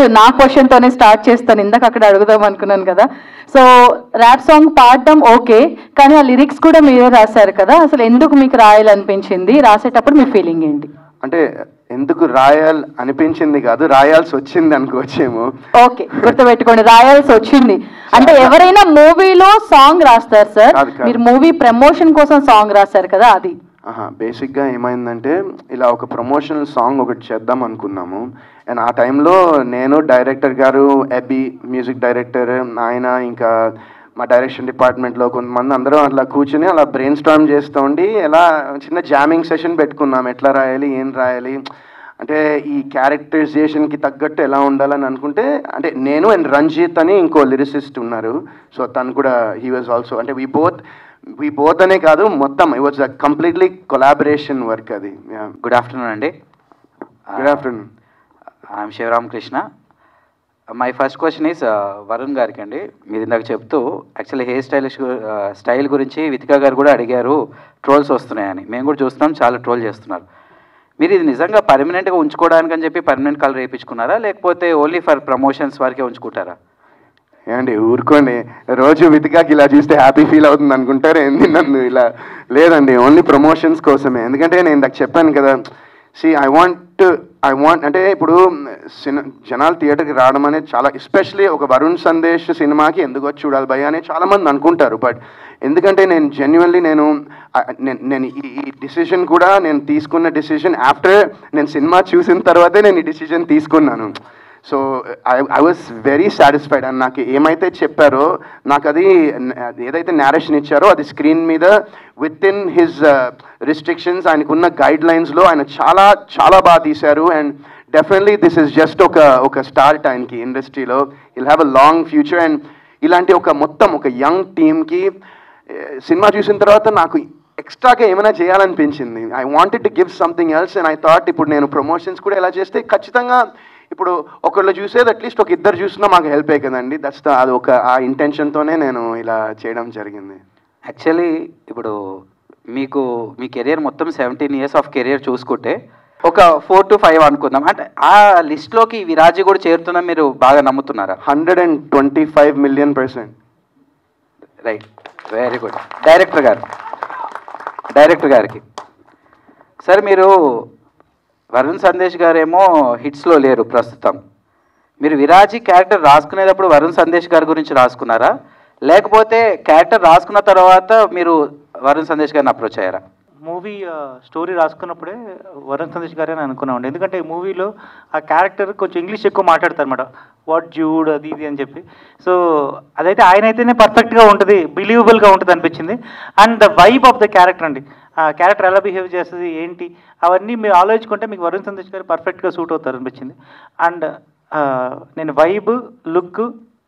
First నా question తోనే start చేస్తాను ఇందాక అక్కడ అడుగుదాం అనుకున్నాను కదా సో ర్యాప్ సాంగ్ పాడడం ఓకే కానీ ఆ లిరిక్స్ కూడా మీరే రాశారు కదా అసలు ఎందుకు మీకు రాయాలనిపించింది రాసేటప్పుడు మీ ఫీలింగ్ ఏంటి అంటే ఎందుకు రాయాల్ అనిపించింది కాదు రాయాల్సి వచ్చింది అనుకోవచ్చేమో ఓకే గుర్తుపెట్టుకోండి రాయాల్సి వచ్చింది అంటే ఎవరైనా మూవీలో సాంగ్ రాస్తారు సార్ కాదు, కాదు. మీరు మూవీ ప్రమోషన్ కోసం సాంగ్ రాశారు కదా అది ఆహా బేసిక్గా ఏమైందంటే ఇలా ఒక ప్రమోషనల్ సాంగ్ ఒకటి చేద్దాం అనుకున్నాము అండ్ ఆ టైంలో నేను డైరెక్టర్ గారు ఎబి మ్యూజిక్ డైరెక్టర్ ఆయన ఇంకా మా డైరెక్షన్ డిపార్ట్మెంట్లో కొంతమంది అందరం అట్లా కూర్చుని అలా బ్రెయిన్ స్టార్మ్ చేస్తూ ఉండి ఎలా చిన్న జామింగ్ సెషన్ పెట్టుకున్నాం ఎట్లా రాయాలి ఏం రాయాలి అంటే ఈ క్యారెక్టరైజేషన్కి తగ్గట్టు ఎలా ఉండాలని అనుకుంటే అంటే నేను అండ్ రంజిత్ అని ఇంకో లిరిసిస్ట్ ఉన్నారు సో తను కూడా హీ వాజ్ ఆల్సో అంటే వీ బోత్ వీ బోత్ అనే కాదు మొత్తం it was completely collaboration work అది గుడ్ ఆఫ్టర్నూన్ అండి good afternoon I'm Sivaram Krishna my first question is Varun గారికి అండి మీరు ఇందాక చెప్తూ యాక్చువల్లీ హెయిర్ స్టైలిష్ స్టైల్ గురించి వితికా గారు కూడా అడిగారు ట్రోల్స్ వస్తున్నాయని మేము కూడా చూస్తున్నాం చాలా ట్రోల్ చేస్తున్నారు మీరు ఇది నిజంగా పర్మనెంట్గా ఉంచుకోవడానికి అని చెప్పి పర్మనెంట్ కలర్ వేయించుకున్నారా లేకపోతే ఓన్లీ ఫర్ ప్రమోషన్స్ వరకే ఉంచుకుంటారా ఏమండి ఊరుకోండి రోజు వితికాకి ఇలా చూస్తే హ్యాపీ ఫీల్ అవుతుంది అనుకుంటారు ఏంది నన్ను ఇలా లేదండి ఓన్లీ ప్రమోషన్స్ కోసమే ఎందుకంటే నేను ఇందాక చెప్పాను కదా see I want I want అంటే ఇప్పుడు సినిమా జనాలు థియేటర్కి రావడం అనేది చాలా ఎస్పెషలీ ఒక వరుణ్ సందేశ్ సినిమాకి ఎందుకు వచ్చి చూడాలి భయ అని చాలా మంది అనుకుంటారు బట్ ఎందుకంటే నేను జెన్యున్లీ నేను ఆ, నేను- నేను ఈ- ఈ డిసిషన్ కూడా నేను తీసుకున్న డిసిషన్ ఆఫ్టర్ నేను సినిమా చూసిన తర్వాతే నేను ఈ డిసిషన్ తీసుకున్నాను so I I was very satisfied and నాకు ఏమైతే చెప్పారో నాకు అది అది ఏదైతే నేరేషన్ ఇచ్చారో అది స్క్రీన్ మీద విత్ ఇన్ హిజ్ రిస్ట్రిక్షన్స్ ఆయనకున్న గైడ్ లైన్స్లో ఆయన చాలా చాలా బాగా తీశారు and definitely this is just ఒక ఒక స్టార్ట్ ఆయనకి ఇండస్ట్రీలో will have a long future and ఇలాంటి ఒక మొత్తం ఒక యంగ్ టీమ్కి సినిమా చూసిన తర్వాత నాకు ఎక్స్ట్రాగా ఏమైనా చేయాలనిపించింది I wanted to give something else and I thought ఇప్పుడు నేను ప్రమోషన్స్ కూడా ఎలా చేస్తే ఖచ్చితంగా ఇప్పుడు ఒకళ్ళు చూసేది అట్లీస్ట్ ఒక ఇద్దరు చూసినా మాకు హెల్ప్ అయ్యి కదండి దట్స్ ద అది ఒక ఆ ఇంటెన్షన్తోనే నేను ఇలా చేయడం జరిగింది యాక్చువల్లీ ఇప్పుడు మీకు మీ కెరియర్ మొత్తం సెవెంటీన్ ఇయర్స్ ఆఫ్ కెరియర్ చూసుకుంటే ఒక ఫోర్ టు ఫైవ్ అనుకుందాం అంటే ఆ లిస్ట్లోకి విరాజీ కూడా చేరుతున్నా మీరు బాగా నమ్ముతున్నారా hundred and twenty five million percent right very good director garu director గారికి సార్ మీరు వరుణ్ సందేశ్ గారేమో హిట్స్లో లేరు ప్రస్తుతం మీరు విరాజీ క్యారెక్టర్ రాసుకునేటప్పుడు వరుణ్ సందేశ్ గారి గురించి రాసుకున్నారా లేకపోతే క్యారెక్టర్ రాసుకున్న తర్వాత మీరు వరుణ్ సందేశ్ గారిని అప్రోచ్ అయ్యారా మూవీ స్టోరీ రాసుకున్నప్పుడే వరుణ్ సందేశ్ గారే అని అనుకున్నామండి ఎందుకంటే ఈ మూవీలో ఆ క్యారెక్టర్ కొంచెం ఇంగ్లీష్ ఎక్కువ మాట్లాడతారు అనమాట వాట్ జూడ్ అది ఇది అని చెప్పి సో అదైతే ఆయన అయితేనే పర్ఫెక్ట్గా ఉంటుంది బిలీవబుల్గా ఉంటుంది అనిపించింది and the vibe of the character అండి ఆ క్యారెక్టర్ ఎలా బిహేవ్ చేస్తుంది ఏంటి అవన్నీ మీరు ఆలోచించుకుంటే మీకు వరుణ్ సందేశ్ గారు పర్ఫెక్ట్గా సూట్ అవుతారు అనిపించింది అండ్ నేను వైబ్ లుక్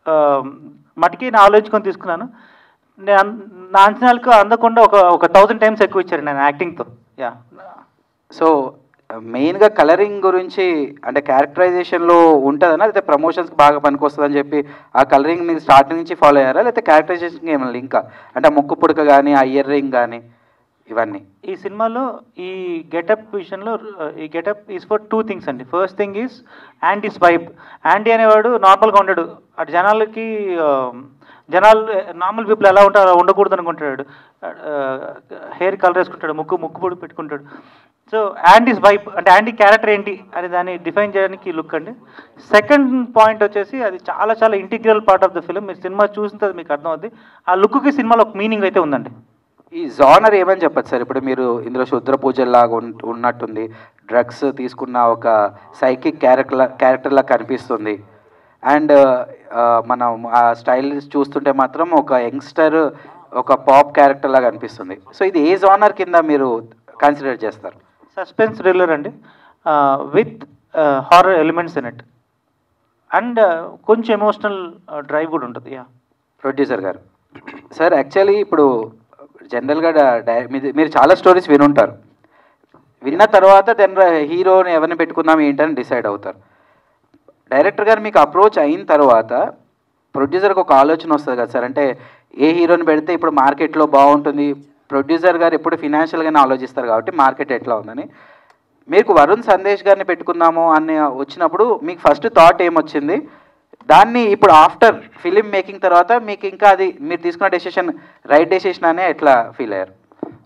మటుకి నేను ఆలోచించుకొని తీసుకున్నాను నేను అన్- నా అంచనాలకు అందకుండా ఒక ఒక థౌజండ్ టైమ్స్ ఎక్కువ ఇచ్చారు నేను యాక్టింగ్తో యా సో మెయిన్గా కలరింగ్ గురించి అంటే క్యారెక్టరైజేషన్లో ఉంటుందనా లేకపోతే ప్రమోషన్స్కి బాగా పనికొస్తుందని చెప్పి ఆ కలరింగ్ మీరు స్టార్టింగ్ నుంచి ఫాలో అయ్యారా లేకపోతే క్యారెక్టరైజేషన్కి ఏమైనా లింకా అంటే ఆ ముక్కు పుడక కానీ ఆ ఇయర్ రింగ్ కానీ ఇవన్నీ ఈ సినిమాలో ఈ గెటప్ విషయంలో uh, ఈ getup is for two things అండి first thing is anti's vibe anti అనేవాడు నార్మల్గా ఉండడు అటు జనాలకి uh, జనాలు నార్మల్ పీపుల్ ఎలా ఉంటారో అలా ఉండకూడదు అనుకుంటాడు హెయిర్ కలర్ వేసుకుంటాడు ముక్కు ముక్కు పొడి పెట్టుకుంటాడు సో యాంటీస్ వైబ్ అంటే యాంటీ క్యారెక్టర్ ఏంటి అని దాన్ని డిఫైన్ చేయడానికి లుక్ అండి సెకండ్ పాయింట్ వచ్చేసి అది చాలా చాలా integral part of the film మీరు సినిమా చూసిన తర్వాత మీకు అర్థమవుద్ది ఆ లుక్కి సినిమాలో ఒక మీనింగ్ అయితే ఉందండి ఈ జానర్ ఏమని చెప్పచ్చు సార్ ఇప్పుడు మీరు ఇందులో శుద్ర పూజల్లాగా ఉన్- ఉన్నట్టుంది డ్రగ్స్ తీసుకున్న ఒక సైకిక్ క్యారెక్టర్ క్యారెక్టర్లా కనిపిస్తుంది అండ్ మనం ఆ స్టైల్ చూస్తుంటే మాత్రం ఒక యంగ్స్టర్ ఒక పాప్ క్యారెక్టర్ లాగా అనిపిస్తుంది సో ఇది ఏ జానర్ కింద మీరు కన్సిడర్ చేస్తారు సస్పెన్స్ థ్రిల్లర్ అండి with horror elements in it and కొంచెం ఎమోషనల్ డ్రైవ్ కూడా ఉంటుంది yeah producer garu sir actually ఇప్పుడు జనరల్గా డై- మీది- మీరు చాలా స్టోరీస్ వినుంటారు విన్న తర్వాత దెన్ హీరోని ఎవరిని పెట్టుకుందాం ఏంటని డిసైడ్ అవుతారు డైరెక్టర్ గారు మీకు అప్రోచ్ అయిన తర్వాత ప్రొడ్యూసర్కి ఒక ఆలోచన వస్తుంది కదా సార్ అంటే ఏ హీరోని పెడితే ఇప్పుడు మార్కెట్లో బాగుంటుంది ప్రొడ్యూసర్ గారు ఎప్పుడు ఫినాన్షియల్గానే ఆలోచిస్తారు కాబట్టి మార్కెట్ ఎట్లా ఉందని మీకు వరుణ్ సందేశ్ గారిని పెట్టుకుందాము అని వచ్చినప్పుడు మీకు ఫస్ట్ థాట్ ఏమొచ్చింది దాన్ని ఇప్పుడు ఆఫ్టర్ ఫిలిం మేకింగ్ తర్వాత మీకు ఇంకా అది మీరు తీసుకున్న డెసిషన్ రైట్ డెసిషన్ అనే ఎట్లా ఫీల్ అయ్యారు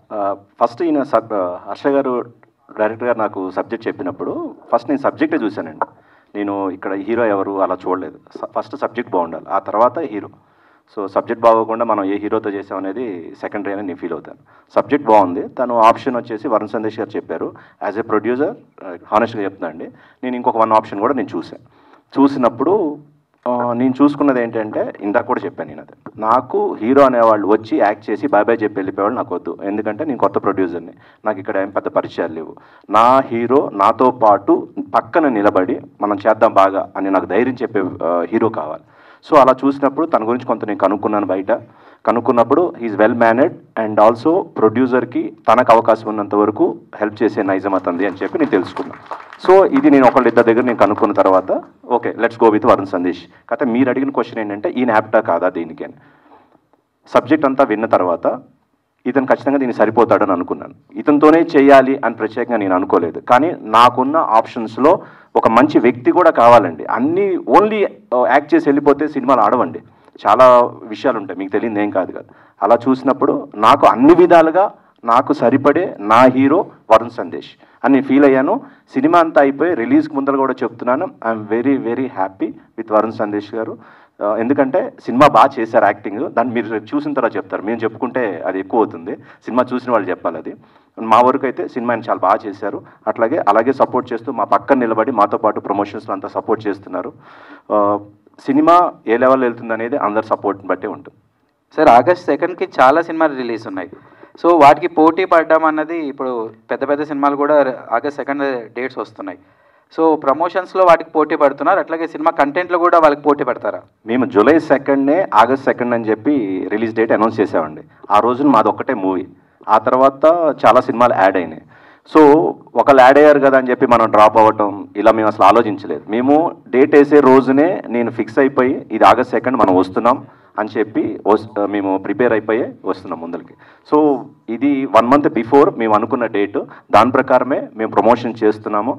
ఫస్ట్ ఈయన సబ్ హర్ష గారు డైరెక్టర్ గారు నాకు సబ్జెక్ట్ చెప్పినప్పుడు ఫస్ట్ నేను సబ్జెక్టే చూశానండి నేను ఇక్కడ హీరో ఎవరు అలా చూడలేదు ఫస్ట్ సబ్జెక్ట్ బాగుండాలి ఆ తర్వాత హీరో సో సబ్జెక్ట్ బాగోకుండా మనం ఏ హీరోతో చేసాం అనేది సెకండరీ అని నేను ఫీల్ అవుతాను సబ్జెక్ట్ బాగుంది తను ఆప్షన్ వచ్చేసి వరుణ్ సందేశ్ గారు చెప్పారు యాజ్ ఏ ప్రొడ్యూసర్ హానెస్ట్గా చెప్తున్నా అండి నేను ఇంకొక వన్ ఆప్షన్ కూడా నేను చూసాను చూసినప్పుడు ఆ, నేను చూసుకున్నది ఏంటంటే ఇందాక కూడా చెప్పాను నేను అది నాకు హీరో అనేవాళ్ళు వచ్చి యాక్ట్ చేసి బాయ్ బాయ్ చెప్పి వెళ్ళిపోయేవాళ్ళు నాకు వద్దు ఎందుకంటే నేను కొత్త ప్రొడ్యూసర్ని నాకు ఇక్కడ ఏం పెద్ద పరిచయాలు లేవు నా హీరో నాతో పాటు పక్కన నిలబడి మనం చేద్దాం బాగా అని నాకు ధైర్యం చెప్పే ఆ, హీరో కావాలి సో అలా చూసినప్పుడు తన గురించి కొంత నేను కనుక్కున్నాను బయట కనుక్కున్నప్పుడు is well mannered and also ప్రొడ్యూసర్కి తనకు అవకాశం ఉన్నంత వరకు హెల్ప్ చేసే నైజం అతంది అని చెప్పి నేను తెలుసుకున్నాను సో ఇది నేను ఒకళ్ళ ఇద్దరి దగ్గర నేను కనుక్కున్న తర్వాత okay let's go with Varun Sandesh కాకపోతే మీరు అడిగిన క్వశ్చన్ ఏంటంటే ఈయన యాప్టా కాదా దీనికి అని సబ్జెక్ట్ అంతా విన్న తర్వాత ఇతను ఖచ్చితంగా దీనికి సరిపోతాడని అనుకున్నాను ఇతనితోనే చేయాలి అని ప్రత్యేకంగా నేను అనుకోలేదు కానీ నాకున్న ఆప్షన్స్లో ఒక మంచి వ్యక్తి కూడా కావాలండి అన్నీ ఓన్లీ యాక్ట్ చేసి వెళ్ళిపోతే సినిమాలు ఆడవండి చాలా విషయాలు ఉంటాయి మీకు తెలియదు ఏం కాదు కదా అలా చూసినప్పుడు నాకు అన్ని విధాలుగా నాకు సరిపడే నా హీరో వరుణ్ సందేశ్ అని ఫీల్ అయ్యాను సినిమా అంతా అయిపోయి రిలీజ్కి ముందర కూడా చెప్తున్నాను I'm very very happy with Varun Sandesh గారు ఆ, ఎందుకంటే సినిమా బాగా చేశారు యాక్టింగ్ దాన్ని మీరు చూసిన తర్వాత చెప్తారు మేము చెప్పుకుంటే అది ఎక్కువ అవుతుంది సినిమా చూసిన వాళ్ళు చెప్పాలి అది మా వరకు అయితే సినిమా ఆయన చాలా బాగా చేశారు అట్లాగే అలాగే సపోర్ట్ చేస్తూ మా పక్కన నిలబడి మాతో పాటు ప్రమోషన్స్లో అంతా సపోర్ట్ చేస్తున్నారు ఆ, సినిమా ఏ లెవెల్ వెళ్తుంది అనేది అందరి సపోర్ట్ని బట్టే ఉంటుంది సార్ ఆగస్ట్ సెకండ్కి చాలా సినిమాలు రిలీజ్ ఉన్నాయి సో వాటికి పోటీ పడడం అన్నది ఇప్పుడు పెద్ద పెద్ద సినిమాలు కూడా ఆగస్ట్ సెకండ్ డేట్స్ వస్తున్నాయి సో ప్రమోషన్స్లో వాటికి పోటీ పడుతున్నారు అట్లాగే సినిమా కంటెంట్లో కూడా వాళ్ళకి పోటీ పడతారా మేము జూలై సెకండ్నే ఆగస్ట్ సెకండ్ అని చెప్పి రిలీజ్ డేట్ అనౌన్స్ చేసామండి ఆ రోజున మాది ఒక్కటే మూవీ ఆ తర్వాత చాలా సినిమాలు యాడ్ అయినాయి సో ఒకళ్ళు యాడ్ అయ్యారు కదా అని చెప్పి మనం డ్రాప్ అవ్వటం ఇలా మేము అసలు ఆలోచించలేదు మేము డేట్ వేసే రోజునే నేను ఫిక్స్ అయిపోయి ఇది ఆగస్ట్ సెకండ్ మనం వస్తున్నాం అని చెప్పి వస్- మేము ప్రిపేర్ అయిపోయి వస్తున్నాం ముందరికి సో ఇది వన్ మంత్ బిఫోర్ మేము అనుకున్న డేట్ దాని ప్రకారమే మేము ప్రమోషన్ చేస్తున్నాము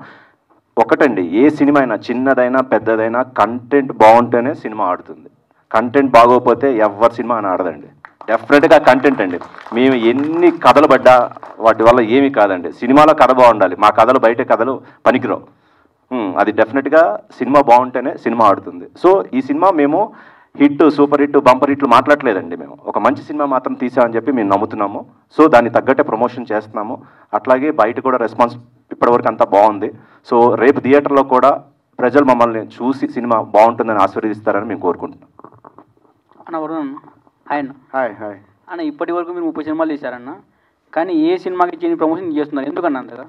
ఒకటండి ఏ సినిమా అయినా చిన్నదైనా పెద్దదైనా కంటెంట్ బాగుంటేనే సినిమా ఆడుతుంది కంటెంట్ బాగోకపోతే ఎవరి సినిమా అని ఆడదండి డెఫినెట్గా కంటెంట్ అండి మేము ఎన్ని కథలు పడ్డా వాటి వల్ల ఏమీ కాదండి సినిమాలో కథ బాగుండాలి మా కథలు బయట కథలు పనికిరావు ఉమ్, అది డెఫినెట్గా సినిమా బాగుంటేనే సినిమా ఆడుతుంది సో ఈ సినిమా మేము హిట్ సూపర్ హిట్ బంపర్ హిట్లు మాట్లాడలేదండి మేము ఒక మంచి సినిమా మాత్రం తీసామని చెప్పి మేము నమ్ముతున్నాము సో దాన్ని తగ్గట్టే ప్రమోషన్ చేస్తున్నాము అట్లాగే బయట కూడా రెస్పాన్స్ ఇప్పటివరకు అంతా బాగుంది సో రేపు థియేటర్లో కూడా ప్రజలు మమ్మల్ని చూసి సినిమా బాగుంటుందని ఆశీర్వదిస్తారని మేము కోరుకుంటున్నాం అన్న వరుణ్ అన్న హాయ్ అన్న హాయ్ హాయ్ అన్న ఇప్పటి వరకు మీరు ముప్పై సినిమాలు తీశారన్న కానీ ఏ సినిమాకి చేయని ప్రమోషన్ చేస్తున్నారు ఎందుకన్నా అంతగా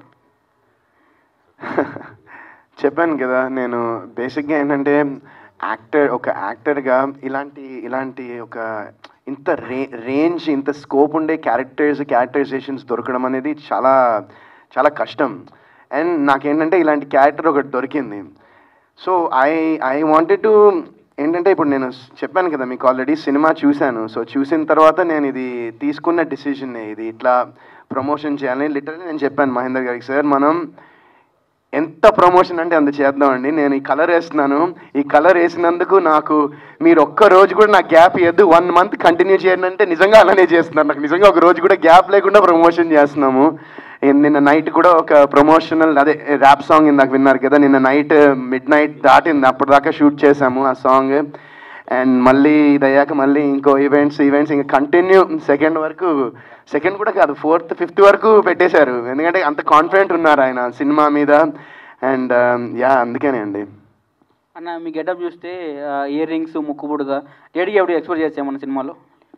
చెప్పాను కదా నేను బేసిక్గా ఏంటంటే యాక్టర్ ఒక యాక్టర్గా ఇలాంటి ఇలాంటి ఒక ఇంత రే రేంజ్ ఇంత స్కోప్ ఉండే క్యారెక్టర్స్ క్యారెక్టరైజేషన్స్ దొరకడం అనేది చాలా చాలా కష్టం అండ్ నాకేంటంటే ఇలాంటి క్యారెక్టర్ ఒకటి దొరికింది so I I wanted to ఏంటంటే ఇప్పుడు నేను చెప్పాను కదా మీకు ఆల్రెడీ సినిమా చూశాను సో చూసిన తర్వాత నేను ఇది తీసుకున్న డిసిజన్ ఇది ఇట్లా ప్రమోషన్ చేయాలని లిటరల్లీ నేను చెప్పాను మహేందర్ గారికి సార్ మనం ఎంత ప్రమోషన్ అంటే అంత చేద్దామండి నేను ఈ కలర్ వేస్తున్నాను ఈ కలర్ వేసినందుకు నాకు మీరు ఒక్క రోజు కూడా నాకు గ్యాప్ ఇవ్వద్దు వన్ మంత్ కంటిన్యూ చేయండి అంటే నిజంగా అలానే చేస్తున్నారు నాకు నిజంగా ఒక రోజు కూడా గ్యాప్ లేకుండా ప్రమోషన్ చేస్తున్నాము ఏ- నిన్న నైట్ కూడా ఒక ప్రమోషనల్ అదే ర్యాప్ సాంగ్ ఇందాక విన్నారు కదా నిన్న నైట్ మిడ్ నైట్ దాటింది అప్పటిదాకా షూట్ చేసాము ఆ సాంగ్ అండ్ మళ్ళీ ఇది అయ్యాక మళ్ళీ ఇంకో ఈవెంట్స్ ఈవెంట్స్ ఇంకా కంటిన్యూ సెకండ్ వరకు సెకండ్ కూడా కాదు ఫోర్త్ ఫిఫ్త్ వరకు పెట్టేశారు ఎందుకంటే అంత కాన్ఫిడెంట్ ఉన్నారు ఆయన సినిమా మీద అండ్ యా అందుకనే అండి అన్న మీ గెటప్ చూస్తే ఇయర్ రింగ్స్ ముక్కు పుడుగా లేడీకి ఎప్పుడు ఎక్స్పోజ్ చేస్తాం మన సినిమాలో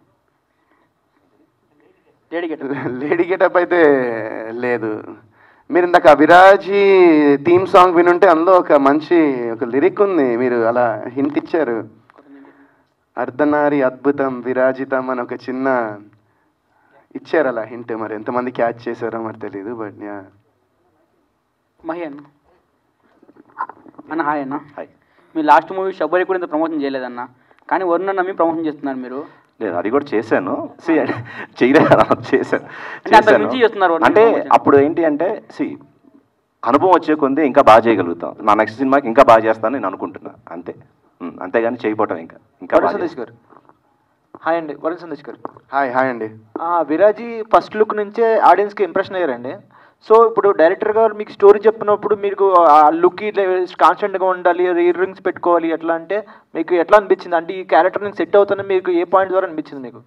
లేడీ గెటప్ లేడీ గెటప్ అయితే లేదు మీరు ఇందాక విరాజీ థీమ్ సాంగ్ వినుంటే అందులో ఒక మంచి ఒక లిరిక్ ఉంది మీరు అలా హింట్ ఇచ్చారు అర్ధనారి అద్భుతం విరాజితం అని ఒక చిన్న ఇచ్చారు అలా హింట్ మరి ఎంతమంది క్యాచ్ చేశారో మరి తెలియదు బట్ యా మహి అన్న అన్న హాయ్ అన్న హాయ్ మీ లాస్ట్ మూవీ షబ్బరి కూడా ఇంత ప్రమోషన్ చేయలేదన్న కానీ వరుణ్ అన్న మీ ప్రమోషన్ చేస్తున్నారు మీరు లేదు అది కూడా చేశాను సి చేయలేదు చేశాను అంటే అంతకు మించి చేస్తున్నారు వాళ్ళు అంటే promotion. అప్పుడు ఏంటి అంటే సి అనుభవం వచ్చే కొంది ఇంకా బాగా చేయగలుగుతాం నా నెక్స్ట్ సినిమాకి ఇంకా బాగా చేస్తానని నేను అనుకుంటున్నా అంతే ఉమ్, అంతేగాని చేయకపోవటం ఇంకా ఇంకా వరుణ్ బాగా సందేశ్ గారు హాయ్ అండి వరుణ్ సందేశ్ గారు హాయ్ హాయ్ అండి ఆ, విరాజీ ఫస్ట్ లుక్ నుంచే ఆడియన్స్కి ఇంప్రెషన్ అయ్యారండి సో ఇప్పుడు డైరెక్టర్ గారు మీకు స్టోరీ చెప్పినప్పుడు మీకు ఆ లుక్ కాన్స్టెంట్గా ఉండాలి ఇయర్ రింగ్స్ పెట్టుకోవాలి ఎట్లా అంటే మీకు ఎట్లా అనిపించింది అంటే ఈ క్యారెక్టర్ నేను సెట్ అవుతానని మీకు ఏ పాయింట్ ద్వారా అనిపించింది మీకు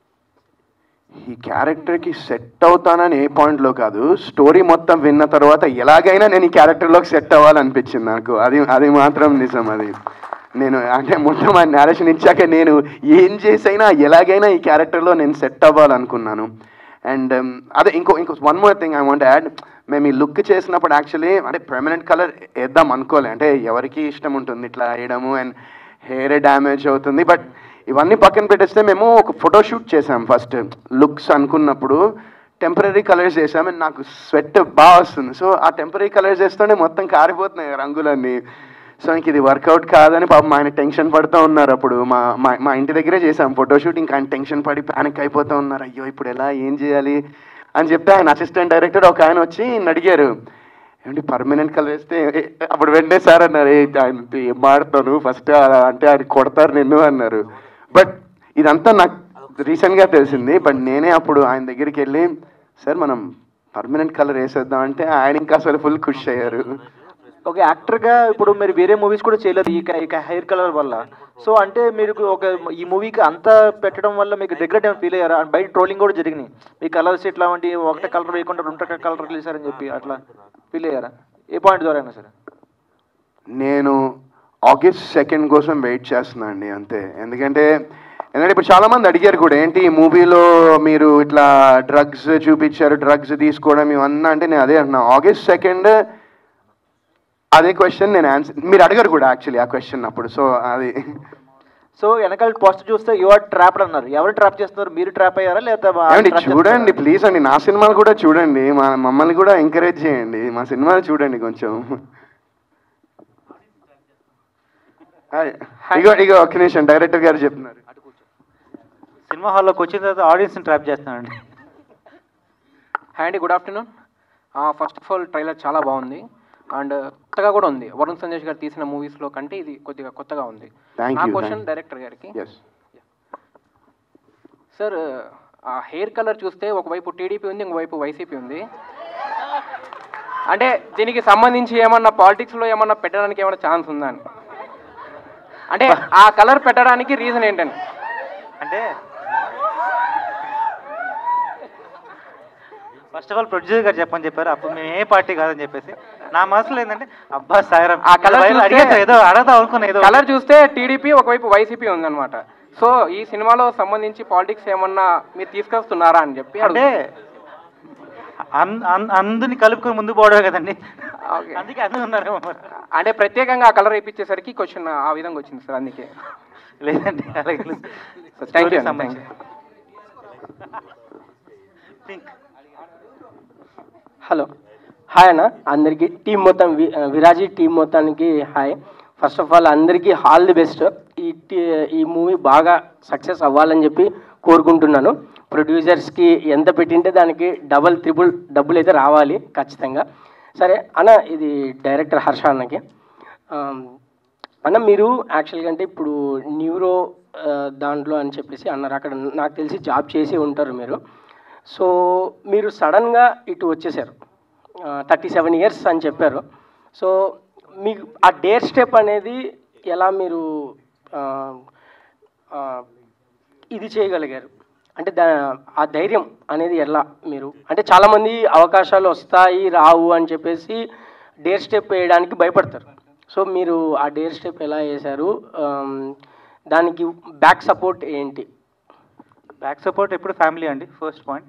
ఈ క్యారెక్టర్కి సెట్ అవుతానని ఏ పాయింట్లో కాదు స్టోరీ మొత్తం విన్న తర్వాత ఎలాగైనా నేను ఈ క్యారెక్టర్లోకి సెట్ అవ్వాలనిపించింది నాకు అది అది మాత్రం నిజం అది నేను అంటే మొత్తం ఆ నేరేషన్ ఇచ్చాక నేను ఏం చేసైనా ఎలాగైనా ఈ క్యారెక్టర్లో నేను సెట్ అవ్వాలనుకున్నాను అండ్ అదే ఇంకో ఇంకో one more thing I want add మేము ఈ లుక్ చేసినప్పుడు యాక్చువల్లీ అంటే పర్మనెంట్ కలర్ వేద్దాం అనుకోలే అంటే ఎవరికి ఇష్టం ఉంటుంది ఇట్లా వేయడము అండ్ హెయిర్ డ్యామేజ్ అవుతుంది బట్ ఇవన్నీ పక్కన పెట్టేస్తే మేము ఒక ఫోటో షూట్ చేసాం ఫస్ట్ లుక్స్ అనుకున్నప్పుడు టెంపరీ కలర్స్ చేసాం అండ్ నాకు స్వెట్ బాగా వస్తుంది సో ఆ టెంపరీ కలర్స్ వేస్తుంటే మొత్తం కారిపోతున్నాయి రంగులన్నీ సో ఇంక ఇది వర్కౌట్ కాదని పాపం ఆయన టెన్షన్ పడుతూ ఉన్నారు అప్పుడు మా మా మా ఇంటి దగ్గరే చేసాం ఫోటోషూట్ ఇంకా ఆయన టెన్షన్ పడి ప్యానిక్ అయిపోతూ ఉన్నారు అయ్యో ఇప్పుడు ఎలా ఏం చేయాలి అని చెప్తే ఆయన అసిస్టెంట్ డైరెక్టర్ ఒక ఆయన వచ్చి నన్ను అడిగారు ఏమంటే పర్మనెంట్ కలర్ వేస్తే ఏ- అప్పుడు వెంటనే సార్ అన్నారు "ఏ, ఆయన ఏం మాడతాను ఫస్ట్ అంటే ఆయన కొడతారు నిన్ను అన్నారు బట్ ఇదంతా నాకు రీసెంట్గా తెలిసింది బట్ నేనే అప్పుడు ఆయన దగ్గరికి వెళ్ళి సార్ మనం పర్మనెంట్ కలర్ వేసేద్దాం అంటే ఆయన ఇంకా అసలు ఫుల్ ఖుషి అయ్యారు ఒక యాక్టర్గా ఇప్పుడు మీరు వేరే మూవీస్ కూడా చేయలేదు ఈ క- ఈ హెయిర్ కలర్ వల్ల సో అంటే మీరు ఒక ఈ మూవీకి అంత పెట్టడం వల్ల మీకు రిగ్రెట్ ఏమైనా ఫీల్ అయ్యారా బయట ట్రోలింగ్ కూడా జరిగినాయి మీ కలర్స్ ఇట్లా వంటి ఒకటే కలర్ వేయకుండా రెండు కలర్ వేసారని చెప్పి అట్లా ఫీల్ అయ్యారా ఏ పాయింట్ ద్వారా అయినా సరే నేను ఆగస్ట్ సెకండ్ కోసం వెయిట్ చేస్తున్నా అండి అంతే ఎందుకంటే ఎందుకంటే ఇప్పుడు చాలా మంది అడిగారు కూడా ఏంటి ఈ మూవీలో మీరు ఇట్లా డ్రగ్స్ చూపించారు డ్రగ్స్ తీసుకోవడం ఇవన్నీ అంటే నేను అదే అంటున్నా ఆగస్ట్ సెకండ్ అదే క్వశ్చన్ నేను ఆన్సర్ మీరు అడగరు కూడా యాక్చువల్లీ ఆ క్వశ్చన్ అప్పుడు సో అది సో వెనకాల పోస్ట్ చూస్తే యు ఆర్ ట్రాప్డ్ అన్నారు ఎవరు ట్రాప్ చేస్తున్నారు మీరు ట్రాప్ అయ్యారా లేదా ఏమండి చూడండి ప్లీజ్ అండి నా సినిమాలు కూడా చూడండి మా మమ్మల్ని కూడా ఎంకరేజ్ చేయండి మా సినిమాలు చూడండి కొంచెం హాయ్. ఇగో ఇగో ఒక్క నిమిషం డైరెక్టర్ గారు చెప్తున్నారు సినిమా హాల్లోకి వచ్చిన తర్వాత ఆడియన్స్ని ట్రాప్ చేస్తానండి హాయ్ అండి good afternoon first of all trailer చాలా బాగుంది అండ్ కొత్తగా కూడా ఉంది వరుణ్ సందేశ్ గారు తీసిన మూవీస్లో కంటే ఇది కొద్దిగా కొత్తగా ఉంది Thank నా you, క్వశ్చన్ thank- డైరెక్టర్ గారికి ఎస్ సార్ ఆ హెయిర్ కలర్ చూస్తే ఒకవైపు టీడీపీ ఉంది ఇంకోవైపు వైసీపీ ఉంది అంటే దీనికి సంబంధించి ఏమన్నా పాలిటిక్స్లో ఏమన్నా పెట్టడానికి ఏమన్నా ఛాన్స్ ఉందా అని అంటే ఆ కలర్ పెట్టడానికి రీజన్ ఏంటని అంటే ఫస్ట్ ఆఫ్ ఆల్ ప్రొడ్యూసర్ గారు చెప్పని చెప్పారు అప్పుడు మేము ఏ పార్టీ కాదని చెప్పేసి నా మనసులో ఏంటంటే అబ్బా సాయిరామ్ ఆ colour ఇలా చూస్తే- అడిగేస్తా, ఏదో అడగదాం అనుకున్నా ఏదో కలర్ చూస్తే టీడీపీ ఒకవైపు వైసీపీ ఉందన్నమాట సో ఈ సినిమాలో సంబంధించి పాలిటిక్స్ ఏమన్నా మీరు తీసుకొస్తున్నారా అని చెప్పి అంటే అన్- అన్- అందరిని కలుపుకొని ముందు పోవడమే కదండి ఓకే. అందుకే అందరూ ఉన్నారు మరి. అంటే ప్రత్యేకంగా ఆ కలర్ వేయించేసరికి క్వశ్చన్ ఆ విధంగా వచ్చింది సార్ అందుకే లేదండి అలాగే లేదు. థ్యాంక్ యూ Story సంబంధించి. Pink. హలో హాయ్ అన్న అందరికీ టీం మొత్తం వి- విరాజీ టీం మొత్తానికి హాయ్ ఫస్ట్ ఆఫ్ ఆల్ అందరికీ ఆల్ ది బెస్ట్ ఈ టీ- ఈ మూవీ బాగా సక్సెస్ అవ్వాలని చెప్పి కోరుకుంటున్నాను ప్రొడ్యూసర్స్కి ఎంత పెట్టింటే దానికి డబల్ త్రిబుల్ డబ్బులు అయితే రావాలి ఖచ్చితంగా సరే అన్న ఇది డైరెక్టర్ హర్ష అన్నకి ఆమ్, అన్న మీరు యాక్చువల్గా అంటే ఇప్పుడు న్యూరో ఆ, దాంట్లో అని చెప్పేసి అన్నారు అక్కడ నాకు తెలిసి జాబ్ చేసి ఉంటారు మీరు సో మీరు సడన్గా ఇటు వచ్చేసారు థర్టీ సెవెన్ ఇయర్స్ అని చెప్పారు సో మీకు ఆ డేర్ స్టెప్ అనేది ఎలా మీరు ఆ, ఆ, ఇది చేయగలిగారు అంటే దా ఆ ధైర్యం అనేది ఎలా మీరు అంటే చాలామంది అవకాశాలు వస్తాయి రావు అని చెప్పేసి డేర్ స్టెప్ వేయడానికి భయపడతారు సో మీరు ఆ డేర్ స్టెప్ ఎలా వేశారు ఆమ్, దానికి బ్యాక్ సపోర్ట్ ఏంటి బ్యాక్ సపోర్ట్ ఎప్పుడు ఫ్యామిలీ అండి ఫస్ట్ పాయింట్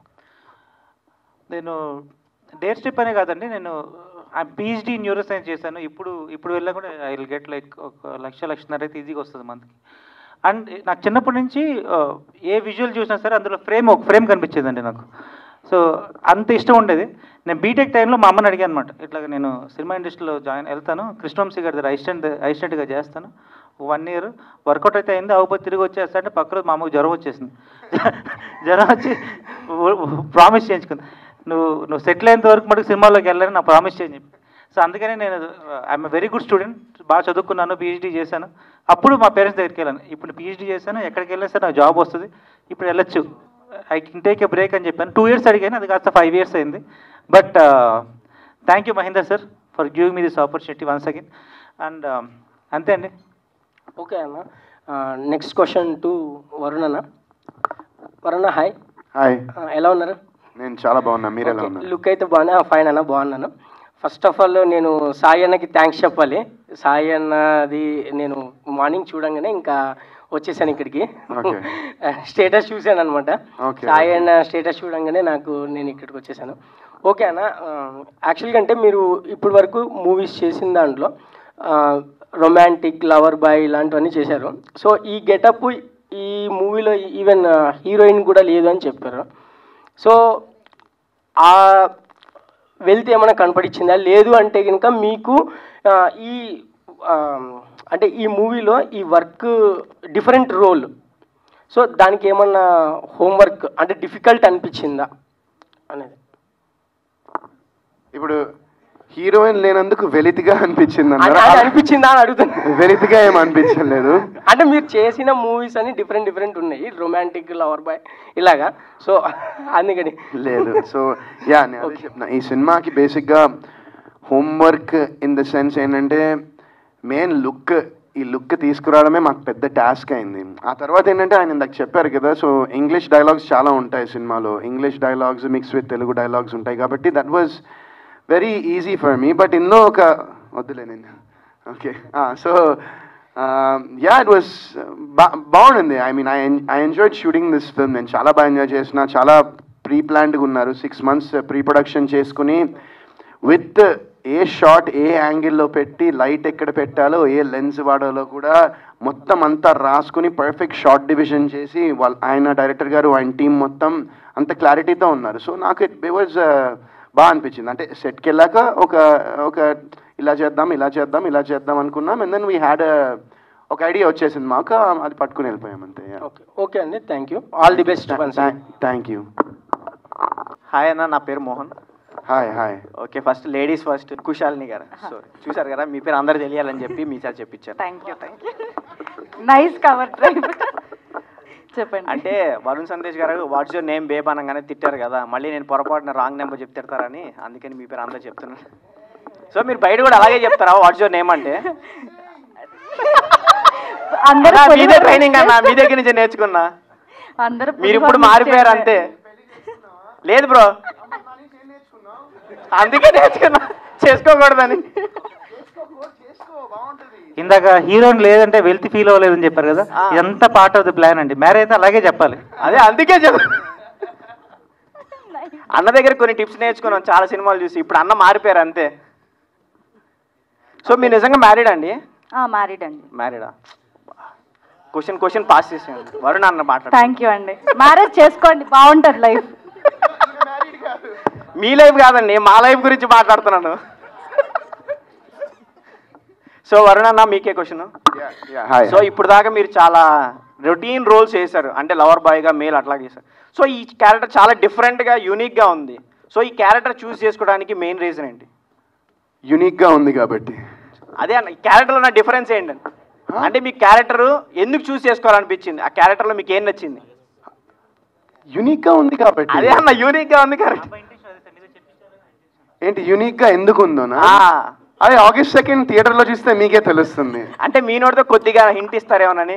నేను డేర్ స్టెప్ అనే కాదండి నేను పిహెచ్డి న్యూరో సైన్స్ చేశాను ఇప్పుడు ఇప్పుడు వెళ్ళా కూడా ఐ విల్ గెట్ లైక్ ఒక లక్ష లక్షన్నర అయితే ఈజీగా వస్తుంది మంత్కి అండ్ నాకు చిన్నప్పటి నుంచి ఆ, ఏ విజువల్ చూసినా సరే అందులో ఫ్రేమ్ ఒక ఫ్రేమ్ కనిపించేదండి నాకు సో అంత ఇష్టం ఉండేది నేను బీటెక్ టైంలో మా అమ్మని అడిగాను అనమాట ఇట్లా నేను సినిమా ఇండస్ట్రీలో జాయిన్ వెళ్తాను కృష్ణవంశీ గారి దగ్గర అసిస్టెంట్ అసిస్టెంట్గా చేస్తాను వన్ ఇయర్ వర్కౌట్ అయితే అయింది అవుపోతే తిరిగి వచ్చేస్తా అంటే పక్క రోజు మా అమ్మకు జ్వరం వచ్చేసింది జ్వరం వచ్చి ప్రామిస్ చేయించుకుంది నువ్వు నువ్వు సెటిల్ అయ్యేంత వరకు మటుకు సినిమాలోకి వెళ్ళాలని నా ప్రామిస్ చేయని చెప్పి సో అందుకనే నేను ఐఎమ్ వెరీ గుడ్ స్టూడెంట్ బాగా చదువుకున్నాను పిహెచ్డీ చేశాను అప్పుడు మా పేరెంట్స్ దగ్గరికి వెళ్ళాను ఇప్పుడు పిహెచ్డీ చేశాను ఎక్కడికి వెళ్ళినా సరే నాకు జాబ్ వస్తుంది ఇప్పుడు వెళ్ళొచ్చు I can take a break అని చెప్పాను టూ ఇయర్స్ అడిగాను అది కాస్త ఫైవ్ ఇయర్స్ అయింది but thank you Mahender sir for giving me this opportunity once again and అంతే అండి ఓకే అన్న నెక్స్ట్ క్వశ్చన్ టు వరుణ్ అన్న వరుణ హాయ్ హాయ్ ఎలా ఉన్నారు నేను చాలా బాగున్నా మీరు ఎలా ఉన్నారు లుక్ అయితే బాగున్నా ఫైన్ అన్న బాగున్నాను ఫస్ట్ ఆఫ్ ఆల్ నేను సాయి అన్నకి థ్యాంక్స్ చెప్పాలి సాయి అన్నది నేను మార్నింగ్ చూడంగానే ఇంకా వచ్చేసాను ఇక్కడికి Okay. స్టేటస్ చూశాను అనమాట Okay, సాయి okay. అన్న స్టేటస్ చూడంగానే నాకు నేను ఇక్కడికి వచ్చేసాను ఓకే అన్న యాక్చువల్గా అంటే మీరు ఇప్పటి వరకు మూవీస్ చేసిన దాంట్లో రొమాంటిక్ లవర్ బాయ్ ఇలాంటివన్నీ చేశారు సో ఈ గెటప్ ఈ మూవీలో ఈవెన్ హీరోయిన్ కూడా లేదు అని చెప్పారు సో ఆ వెల్త్ ఏమైనా కనపడిచ్చిందా లేదు అంటే కనుక మీకు ఆ, ఈ ఆ, అంటే ఈ మూవీలో ఈ వర్క్ డిఫరెంట్ రోల్ సో దానికి ఏమన్నా హోంవర్క్ అంటే డిఫికల్ట్ అనిపించిందా అనేది ఇప్పుడు హీరోయిన్ లేనందుకు వెలితిగా అనిపించింది అంటే అన్నారా? అది అనిపించిందా అని అడుగుతున్నా వెలితిగా ఏం అనిపించలేదు అంటే మీరు చేసిన మూవీస్ అన్ని డిఫరెంట్ డిఫరెంట్ ఉన్నాయి రొమాంటిక్ లవర్ బాయ్ ఇలాగా సో అందుకని లేదు సో యా నేను అదే చెప్తున్నా ఈ సినిమాకి బేసిక్గా హోంవర్క్ ఇన్ ద సెన్స్ ఏంటంటే మెయిన్ లుక్ ఈ లుక్ తీసుకురావడమే మాకు పెద్ద టాస్క్ అయింది ఆ తర్వాత ఏంటంటే ఆయన ఇందాక చెప్పారు కదా సో ఇంగ్లీష్ డైలాగ్స్ చాలా ఉంటాయి సినిమాలో English dialogues mix with Telugu dialogues ఉంటాయి కాబట్టి that was very easy for me but ఇందులో ఒక వద్దులే నేను okay so yeah it was బాగుండింది I mean I I enjoyed shooting this film నేను చాలా బాగా ఎంజాయ్ చేసిన చాలా ప్రీ ప్లాన్డ్గా ఉన్నారు సిక్స్ మంత్స్ ప్రీ ప్రొడక్షన్ చేసుకుని విత్ ఏ షాట్ ఏ యాంగిల్లో పెట్టి లైట్ ఎక్కడ పెట్టాలో ఏ లెన్స్ వాడాలో కూడా మొత్తం అంతా రాసుకుని పర్ఫెక్ట్ షార్ట్ డివిజన్ చేసి వాళ్ళ ఆయన డైరెక్టర్ గారు ఆయన టీం మొత్తం అంత క్లారిటీతో ఉన్నారు సో నాకు ఇట్ వాజ్ బాగా అనిపించింది అంటే సెట్కి వెళ్ళాక ఒక ఒక ఇలా చేద్దాం ఇలా చేద్దాం ఇలా చేద్దాం అనుకున్నాం అండ్ దెన్ వీ హ్యాడ్ ఒక ఐడియా వచ్చేసింది మాకు అది పట్టుకుని వెళ్ళిపోయాం అంతే ఓకే ఓకే అండి thank you all the best thank you hi అన్న నా పేరు Mohan hi hi okay first ladies first Kushalini గారు సో చూసారు కదా మీ పేరు అందరు తెలియాలని చెప్పి మీ సార్ చెప్పించారు thank you thank you nice cover drive చెప్పండి అంటే వరుణ్ సందేశ్ గారు వాట్స్ యువర్ నేమ్ బేబ్ అనగానే తిట్టారు కదా మళ్ళీ నేను పొరపాటున రాంగ్ నెంబర్ చెప్తే తిడతారని అందుకని మీ పేరు అందరూ చెప్తున్నాను సో మీరు బయట కూడా అలాగే చెప్తారా వాట్స్ యువర్ నేమ్ అంటే అందరూ అన్నా, మీదే పొలిమర్ ట్రైనింగ్ అన్న మీ దగ్గర నుంచి నేర్చుకున్నా అందరూ మీరు ఇప్పుడు పొలిమర్ మారిపోయారు చేయాలి. అంతే లేదు బ్రో అందుకే నేర్చుకున్నా చేసుకోకూడదని ఇందాక హీరోయిన్ లేదంటే వెల్త్ ఫీల్ అవ్వలేదని చెప్పారు కదా ఎంత పార్ట్ ఆఫ్ ది ప్లాన్ అండి మ్యారేజ్ అయితే అలాగే చెప్పాలి అదే అందుకే చెప్ప అన్న దగ్గర కొన్ని టిప్స్ నేర్చుకున్నాం చాలా సినిమాలు చూసి ఇప్పుడు అన్న మారిపోయారు అంతే సో మీరు నిజంగా మ్యారీడ్ అండి మ్యారీడ్ అండి మ్యారీడా క్వశ్చన్ క్వశ్చన్ పాస్ చేసేయండి వరుణ్ అన్న మాట్లాడు థ్యాంక్ యూ అండి మ్యారేజ్ చేసుకోండి బాగుంటుంది లైఫ్ మీ లైఫ్ కాదండి మా లైఫ్ గురించి మాట్లాడుతున్నాను సో వరుణ్ అన్న మీకే క్వశ్చన్ హాయ్ సో ఇప్పుడు దాకా మీరు చాలా రొటీన్ రోల్స్ చేశారు అంటే లవర్ బాయ్గా మేల్ అట్లా చేశారు సో ఈ క్యారెక్టర్ చాలా డిఫరెంట్గా యూనిక్గా ఉంది సో ఈ క్యారెక్టర్ చూస్ చేసుకోవడానికి మెయిన్ రీజన్ ఏంటి యునిక్గా ఉంది కాబట్టి అదే అన్న ఈ క్యారెక్టర్లో ఉన్న డిఫరెన్స్ ఏంటండి అంటే మీ క్యారెక్టర్ ఎందుకు చూస్ చేసుకోవాలనిపించింది ఆ క్యారెక్టర్లో మీకు ఏం నచ్చింది యునిక్గా ఉంది కాబట్టి అదే అన్న యూనిక్గా ఉంది కరెక్ట్ ఏంటి యునిక్గా ఎందుకు ఉందోనా అదే ఆగస్ట్ సెకండ్ థియేటర్లో చూస్తే మీకే తెలుస్తుంది అంటే మీ నోటితో కొద్దిగా హింట్ ఇస్తారేమోనని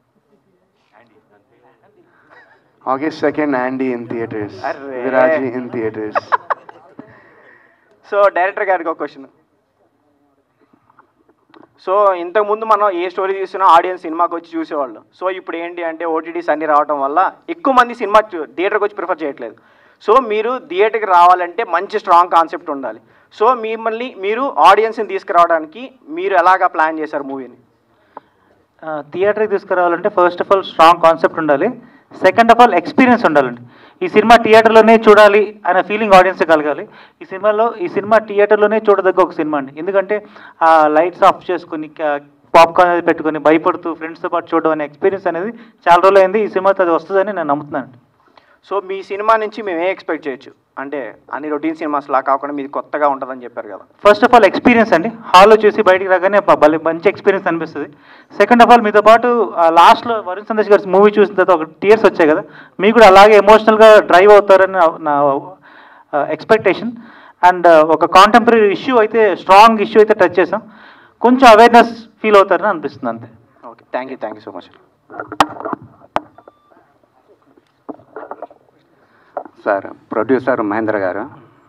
ఆగస్ట్ సెకండ్ యాండీ ఇన్ థియేటర్స్ అర్రే. Viraaji in theatres so director గారికి ఒక క్వశ్చన్ సో ఇంతకు ముందు మనం ఏ స్టోరీ తీసినా ఆడియన్స్ సినిమాకి వచ్చి చూసేవాళ్ళు సో ఇప్పుడు ఏంటి అంటే ఓటీటీస్ అన్ని రావడం వల్ల ఎక్కువ మంది సినిమా థియేటర్కి వచ్చి ప్రిఫర్ చేయట్లేదు సో మీరు థియేటర్కి రావాలంటే మంచి స్ట్రాంగ్ కాన్సెప్ట్ ఉండాలి సో మిమ్మల్ని మీరు ఆడియన్స్ని తీసుకురావడానికి మీరు ఎలాగా ప్లాన్ చేశారు మూవీని థియేటర్కి తీసుకురావాలంటే first of all strong concept ఉండాలి సెకండ్ ఆఫ్ ఆల్ ఎక్స్పీరియన్స్ ఉండాలండి ఈ సినిమా థియేటర్లోనే చూడాలి అనే ఫీలింగ్ ఆడియన్స్ కలగాలి ఈ సినిమాలో ఈ సినిమా థియేటర్లోనే చూడదగ్గ ఒక సినిమా అండి ఎందుకంటే ఆ లైట్స్ ఆఫ్ చేసుకుని పాప్కార్న్ అనేది పెట్టుకొని భయపడుతూ ఫ్రెండ్స్తో పాటు చూడడం అనే ఎక్స్పీరియన్స్ అనేది చాలా రోజులు అయింది ఈ సినిమాతో అది వస్తుందని నేను నమ్ముతున్నాను సో మీ సినిమా నుంచి మేము ఏం ఎక్స్పెక్ట్ చేయొచ్చు అంటే అన్ని రొటీన్ సినిమాస్ లా కాకుండా మీది కొత్తగా ఉంటుందని చెప్పారు కదా ఫస్ట్ ఆఫ్ ఆల్ ఎక్స్పీరియన్స్ అండి హాల్లో చూసి బయటికి రాగానే బ- భలే మంచి ఎక్స్పీరియన్స్ అనిపిస్తుంది సెకండ్ ఆఫ్ ఆల్ మీతో పాటు లాస్ట్లో వరుణ్ సందేశ్ గారి మూవీ చూసిన తర్వాత ఒక టీయర్స్ వచ్చాయి కదా మీకు కూడా అలాగే ఎమోషనల్గా డ్రైవ్ అవుతారని నా- నా ఎక్స్పెక్టేషన్ అండ్ ఒక కాంటెంపరీ ఇష్యూ అయితే స్ట్రాంగ్ ఇష్యూ అయితే టచ్ చేసాం కొంచెం అవేర్నెస్ ఫీల్ అవుతారని అనిపిస్తుంది అంతే okay thank you thank you so much sir producer Mahendra గారు